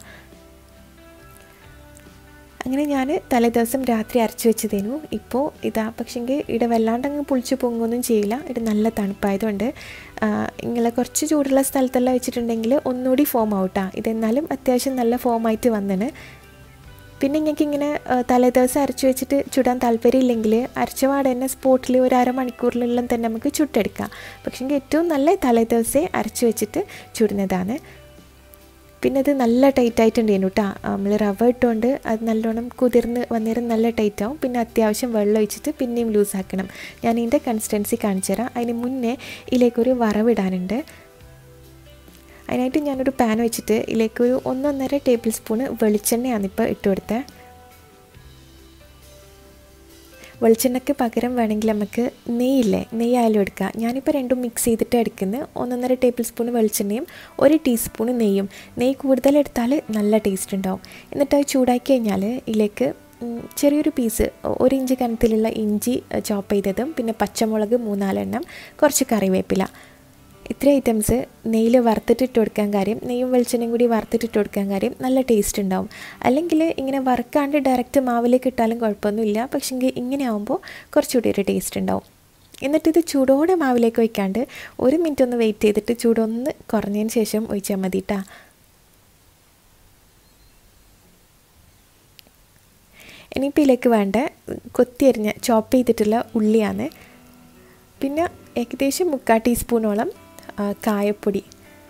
അങ്ങനെ ഞാൻ തലേ ദിവസം രാത്രി അരച്ച് വെച്ചതേനു ഇപ്പോൾ ഇതാ പക്ഷെങ്കിൽ ഇവിടെ വല്ലാണ്ട് അങ്ങ് പുളിച്ച് പൊങ്ങൊന്നും ചെയ്യില്ല ഇവിടെ നല്ല തണുപ്പായതുകൊണ്ട് ഇങ്ങനെ കുറച്ച് ചൂടുള്ള സ്ഥലത്തെല്ലാം വെച്ചിട്ടുണ്ടെങ്കിൽ ഒന്നുകൂടി ഫോം ആവട്ടാ ഇതെന്നാലും അത്യാവശ്യം നല്ല ഫോമായിട്ട് വന്നിന് പിന്നെ ഇങ്ങനെ ഇങ്ങനെ തലേ ദിവസം അരച്ച് വെച്ചിട്ട് ചുടാൻ താല്പര്യമില്ലെങ്കിൽ അരച്ച പാടെ തന്നെ സ്പോട്ടിൽ ഒരു അരമണിക്കൂറിലെല്ലാം തന്നെ നമുക്ക് ചുട്ടെടുക്കാം പക്ഷേ ഏറ്റവും നല്ല തലേ ദിവസമേ അരച്ച് വെച്ചിട്ട് ചുടുന്നതാണ് പിന്നെ ഇത് നല്ല ടൈറ്റ് ആയിട്ടുണ്ടായിരുന്നു കേട്ടോ നമ്മൾ റവ ഇട്ടുകൊണ്ട് അത് നല്ലോണം കുതിർന്ന് വന്നേരം നല്ല ടൈറ്റ് ആവും പിന്നെ അത്യാവശ്യം വെള്ളം ഒഴിച്ചിട്ട് പിന്നെയും ലൂസാക്കണം ഞാൻ ഇതിൻ്റെ കൺസിസ്റ്റൻസി കാണിച്ചു തരാം അതിന് മുന്നേ ഇതിലേക്കൊരു വറവിടാനുണ്ട് അതിനായിട്ട് ഞാനൊരു പാൻ വെച്ചിട്ട് ഇതിലേക്ക് ഒരു ഒന്നൊന്നര ടേബിൾ സ്പൂണ് വെളിച്ചെണ്ണയാണ് ഇപ്പോൾ ഇട്ട് കൊടുത്തത് വെളിച്ചെണ്ണയ്ക്ക് പകരം വേണമെങ്കിൽ നമുക്ക് നെയ്യില്ലേ നെയ്യായാലും എടുക്കാം ഞാനിപ്പോൾ രണ്ടും മിക്സ് ചെയ്തിട്ട് എടുക്കുന്നത് ഒന്നൊന്നര ടേബിൾ സ്പൂൺ വെളിച്ചെണ്ണയും ഒരു ടീസ്പൂൺ നെയ്യും നെയ്യ് കൂടുതൽ എടുത്താൽ നല്ല ടേസ്റ്റ് ഉണ്ടാവും എന്നിട്ട് അത് ചൂടാക്കി കഴിഞ്ഞാൽ ഇതിലേക്ക് ഉം, ചെറിയൊരു പീസ് ഒരു ഇഞ്ച് കനത്തിലുള്ള ഇഞ്ചി ചോപ്പ് ചെയ്തതും പിന്നെ പച്ചമുളക് മൂന്നാലെണ്ണം കുറച്ച് കറിവേപ്പില ഇത്ര ഐറ്റംസ് നെയ്യിൽ വറുത്തിട്ടിട്ട് കൊടുക്കാൻ കാര്യം നെയ്യും വെളിച്ചെണ്ണയും കൂടി വറുത്തിട്ടിട്ട് കൊടുക്കാൻ കാര്യം നല്ല ടേസ്റ്റ് ഉണ്ടാവും അല്ലെങ്കിൽ ഇങ്ങനെ വറുക്കാണ്ട് ഡയറക്റ്റ് മാവിലേക്ക് ഇട്ടാലും കുഴപ്പമൊന്നുമില്ല പക്ഷെങ്കിൽ ഇങ്ങനെ ആകുമ്പോൾ കുറച്ചുകൂടി ഒരു ടേസ്റ്റ് ഉണ്ടാവും എന്നിട്ട് ഇത് ചൂടോടെ മാവിലേക്ക് ഒഴിക്കാണ്ട് ഒരു മിനിറ്റ് ഒന്ന് വെയിറ്റ് ചെയ്തിട്ട് ചൂടൊന്ന് കുറഞ്ഞതിന് ശേഷം ഒഴിച്ചാൽ മതി കേട്ടോ ഇനിയിപ്പോൾ ഇതിലേക്ക് വേണ്ട കൊത്തിയരിഞ്ഞ ചോപ്പ് ചെയ്തിട്ടുള്ള ഉള്ളിയാണ് പിന്നെ ഏകദേശം മുക്കാൽ ടീസ്പൂണോളം ആ, കായപ്പൊടി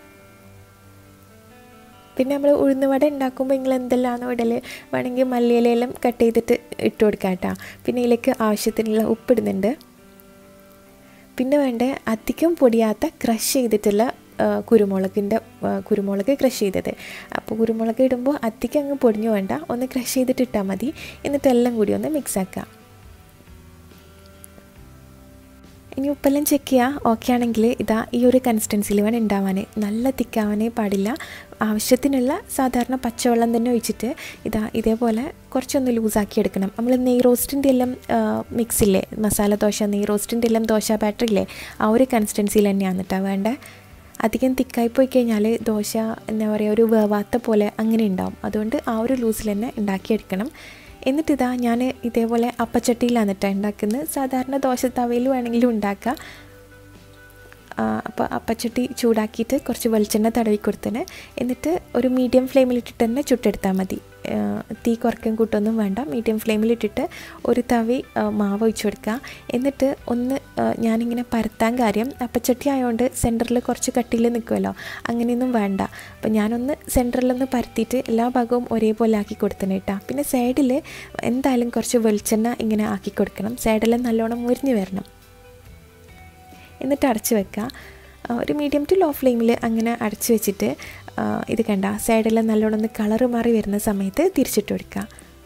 പിന്നെ നമ്മൾ ഉഴുന്നുവട ഉണ്ടാക്കുമ്പോൾ നിങ്ങൾ എന്തെല്ലാമാണോ ഇടൽ വേണമെങ്കിൽ മല്ലിയിലയെല്ലാം കട്ട് ചെയ്തിട്ട് ഇട്ട് കൊടുക്കാം കേട്ടോ പിന്നെ ഇതിലേക്ക് ആവശ്യത്തിനുള്ള ഉപ്പിടുന്നുണ്ട് പിന്നെ വേണ്ട അധികം പൊടിയാത്ത ക്രഷ് ചെയ്തിട്ടുള്ള ആ, കുരുമുളകിൻ്റെ ആ, കുരുമുളക് ക്രഷ് ചെയ്തത് അപ്പോൾ കുരുമുളക് ഇടുമ്പോൾ അധികം അങ്ങ് പൊടിഞ്ഞു വേണ്ട ഒന്ന് ക്രഷ് ചെയ്തിട്ട് ഇട്ടാൽ മതി എന്നിട്ട് എല്ലാം കൂടി ഒന്ന് മിക്സ് ആക്കാം ഇനി ഉപ്പെല്ലാം ചെക്ക് ചെയ്യുക ഓക്കെ ആണെങ്കിൽ ഇതാ ഈ ഒരു കൺസിസ്റ്റൻസിയിൽ വേണം ഉണ്ടാവാൻ നല്ല തിക്കാവാനേ പാടില്ല ആവശ്യത്തിനുള്ള സാധാരണ പച്ചവെള്ളം തന്നെ ഒഴിച്ചിട്ട് ഇതാ ഇതേപോലെ കുറച്ചൊന്ന് ലൂസാക്കി എടുക്കണം നമ്മൾ നെയ് റോസ്റ്റിൻ്റെ എല്ലാം മിക്സ് ഇല്ലേ മസാല ദോശ നെയ് റോസ്റ്റിൻ്റെ എല്ലാം ദോശ ബാറ്റർ ഇല്ലേ ആ ഒരു കൺസിസ്റ്റൻസിയിൽ തന്നെയാണ് കേട്ടോ വേണ്ടേ അധികം തിക്കായി പോയി കഴിഞ്ഞാൽ ദോശ എന്താ പറയുക ഒരു വേവാത്ത പോലെ അങ്ങനെ ഉണ്ടാവും അതുകൊണ്ട് ആ ഒരു ലൂസിൽ തന്നെ ഉണ്ടാക്കിയെടുക്കണം എന്നിട്ടിതാ ഞാൻ ഇതേപോലെ അപ്പച്ചട്ടിയിലാണ് കേട്ടോ ഉണ്ടാക്കുന്നത് സാധാരണ ദോശ തവയിൽ വേണമെങ്കിലും ഉണ്ടാക്കാം അപ്പോൾ അപ്പച്ചട്ടി ചൂടാക്കിയിട്ട് കുറച്ച് വെളിച്ചെണ്ണ തടവി കൊടുത്തിന് എന്നിട്ട് ഒരു മീഡിയം ഫ്ലെയിമിലിട്ടിട്ട് തന്നെ ചുട്ടെടുത്താൽ മതി ആ, തീ കുറയ്ക്കാൻ കൂട്ടൊന്നും വേണ്ട മീഡിയം ഫ്ലെയിമിലിട്ടിട്ട് ഒരു തവി ആ, മാവ് ഒഴിച്ചു കൊടുക്കുക എന്നിട്ട് ഒന്ന് ആ, ഞാനിങ്ങനെ പരത്താൻ കാര്യം അപ്പച്ചട്ടി ആയതുകൊണ്ട് സെൻറ്ററിൽ കുറച്ച് കട്ടിയിൽ നിൽക്കുമല്ലോ അങ്ങനെയൊന്നും വേണ്ട അപ്പോൾ ഞാനൊന്ന് സെൻറ്ററിലൊന്ന് പരത്തിയിട്ട് എല്ലാ ഭാഗവും ഒരേപോലെ ആക്കി കൊടുത്തിന് കേട്ടോ പിന്നെ സൈഡിൽ എന്തായാലും കുറച്ച് വെളിച്ചെണ്ണ ഇങ്ങനെ ആക്കി കൊടുക്കണം സൈഡെല്ലാം നല്ലോണം മുരിഞ്ഞ് വരണം എന്നിട്ട് അടച്ച് വെക്കുക ആ, ഒരു മീഡിയം ടു ലോ ഫ്ലെയിമിൽ അങ്ങനെ അടച്ച് വെച്ചിട്ട് ആ, ഇത് കണ്ട സൈഡെല്ലാം നല്ലോണം ഒന്ന് കളറ് മാറി വരുന്ന സമയത്ത് തിരിച്ചിട്ട് കൊടുക്കുക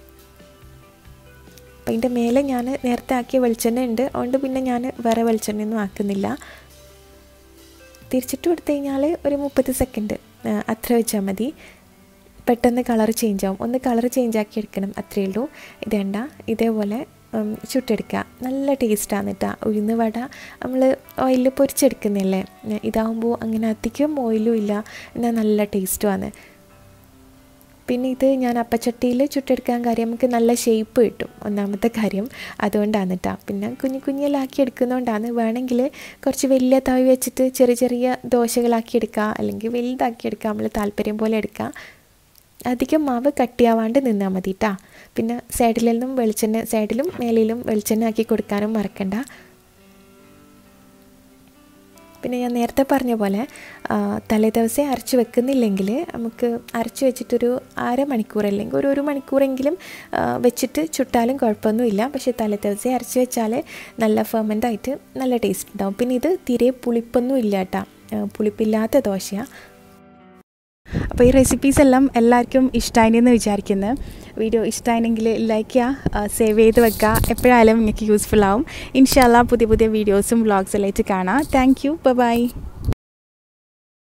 അപ്പം അതിൻ്റെ മേലെ ഞാൻ നേരത്തെ ആക്കിയ വെളിച്ചെണ്ണ ഉണ്ട് അതുകൊണ്ട് പിന്നെ ഞാൻ വേറെ വെളിച്ചെണ്ണയൊന്നും ആക്കുന്നില്ല തിരിച്ചിട്ട് കൊടുത്തു കഴിഞ്ഞാൽ ഒരു മുപ്പത് സെക്കൻഡ് അത്ര വെച്ചാൽ മതി പെട്ടെന്ന് കളർ ചേഞ്ച് ആവും ഒന്ന് കളർ ചേഞ്ച് ആക്കി എടുക്കണം അത്രയേ ഉള്ളൂ ഇതേണ്ട ഇതേപോലെ ഉം, ചുട്ടെടുക്കുക നല്ല ടേസ്റ്റാണ് കേട്ടോ ഉഴുന്ന് വട നമ്മൾ ഓയിലിൽ പൊരിച്ചെടുക്കുന്നില്ലേ ഇതാകുമ്പോൾ അങ്ങനെ അധികം ഓയിലും ഇല്ല എന്നാൽ നല്ല ടേസ്റ്റുമാണ് പിന്നെ ഇത് ഞാൻ അപ്പച്ചട്ടിയിൽ ചുട്ടെടുക്കാൻ കാര്യം നമുക്ക് നല്ല ഷേപ്പ് കിട്ടും ഒന്നാമത്തെ കാര്യം അതുകൊണ്ടാണ് കേട്ടോ പിന്നെ കുഞ്ഞു കുഞ്ഞിലാക്കി എടുക്കുന്നതുകൊണ്ടാണ് വേണമെങ്കിൽ കുറച്ച് വലിയ തവി വെച്ചിട്ട് ചെറിയ ചെറിയ ദോശകളാക്കി എടുക്കുക അല്ലെങ്കിൽ വലുതാക്കി എടുക്കുക നമ്മൾ താല്പര്യം പോലെ എടുക്കുക അധികം മാവ് കട്ടിയാവാണ്ട് നിന്നാൽ മതി കേട്ടോ പിന്നെ സൈഡിലെല്ലാം വെളിച്ചെണ്ണ സൈഡിലും മേലിലും വെളിച്ചെണ്ണ ആക്കി കൊടുക്കാനും മറക്കണ്ട പിന്നെ ഞാൻ നേരത്തെ പറഞ്ഞ പോലെ ആ, തലേദിവസം അരച്ച് വെക്കുന്നില്ലെങ്കിൽ നമുക്ക് അരച്ച് വെച്ചിട്ടൊരു അരമണിക്കൂർ അല്ലെങ്കിൽ ഒരു ഒരു മണിക്കൂറെങ്കിലും ആ, വെച്ചിട്ട് ചുട്ടാലും കുഴപ്പമൊന്നുമില്ല പക്ഷേ തലേദിവസം അരച്ച് വെച്ചാൽ നല്ല ഫെർമെൻ്റ് ആയിട്ട് നല്ല ടേസ്റ്റ് ഉണ്ടാവും പിന്നെ ഇത് തീരെ പുളിപ്പൊന്നും ഇല്ല കേട്ടോ ആ, പുളിപ്പില്ലാത്ത ദോശയാണ് അപ്പോൾ ഈ റെസിപ്പീസ് എല്ലാം എല്ലാവർക്കും ഇഷ്ടമായിന്ന് വിചാരിക്കുന്നത് വീഡിയോ ഇഷ്ടമായെങ്കിൽ ലൈക്ക് ചെയ്യുക സേവ് ചെയ്ത് വെക്കുക എപ്പോഴായാലും നിങ്ങൾക്ക് യൂസ്ഫുൾ ആവും ഇൻഷാല്ല പുതിയ പുതിയ വീഡിയോസും വ്ളോഗ്സ് എല്ലാം ആയിട്ട് കാണാം താങ്ക് യു ബൈ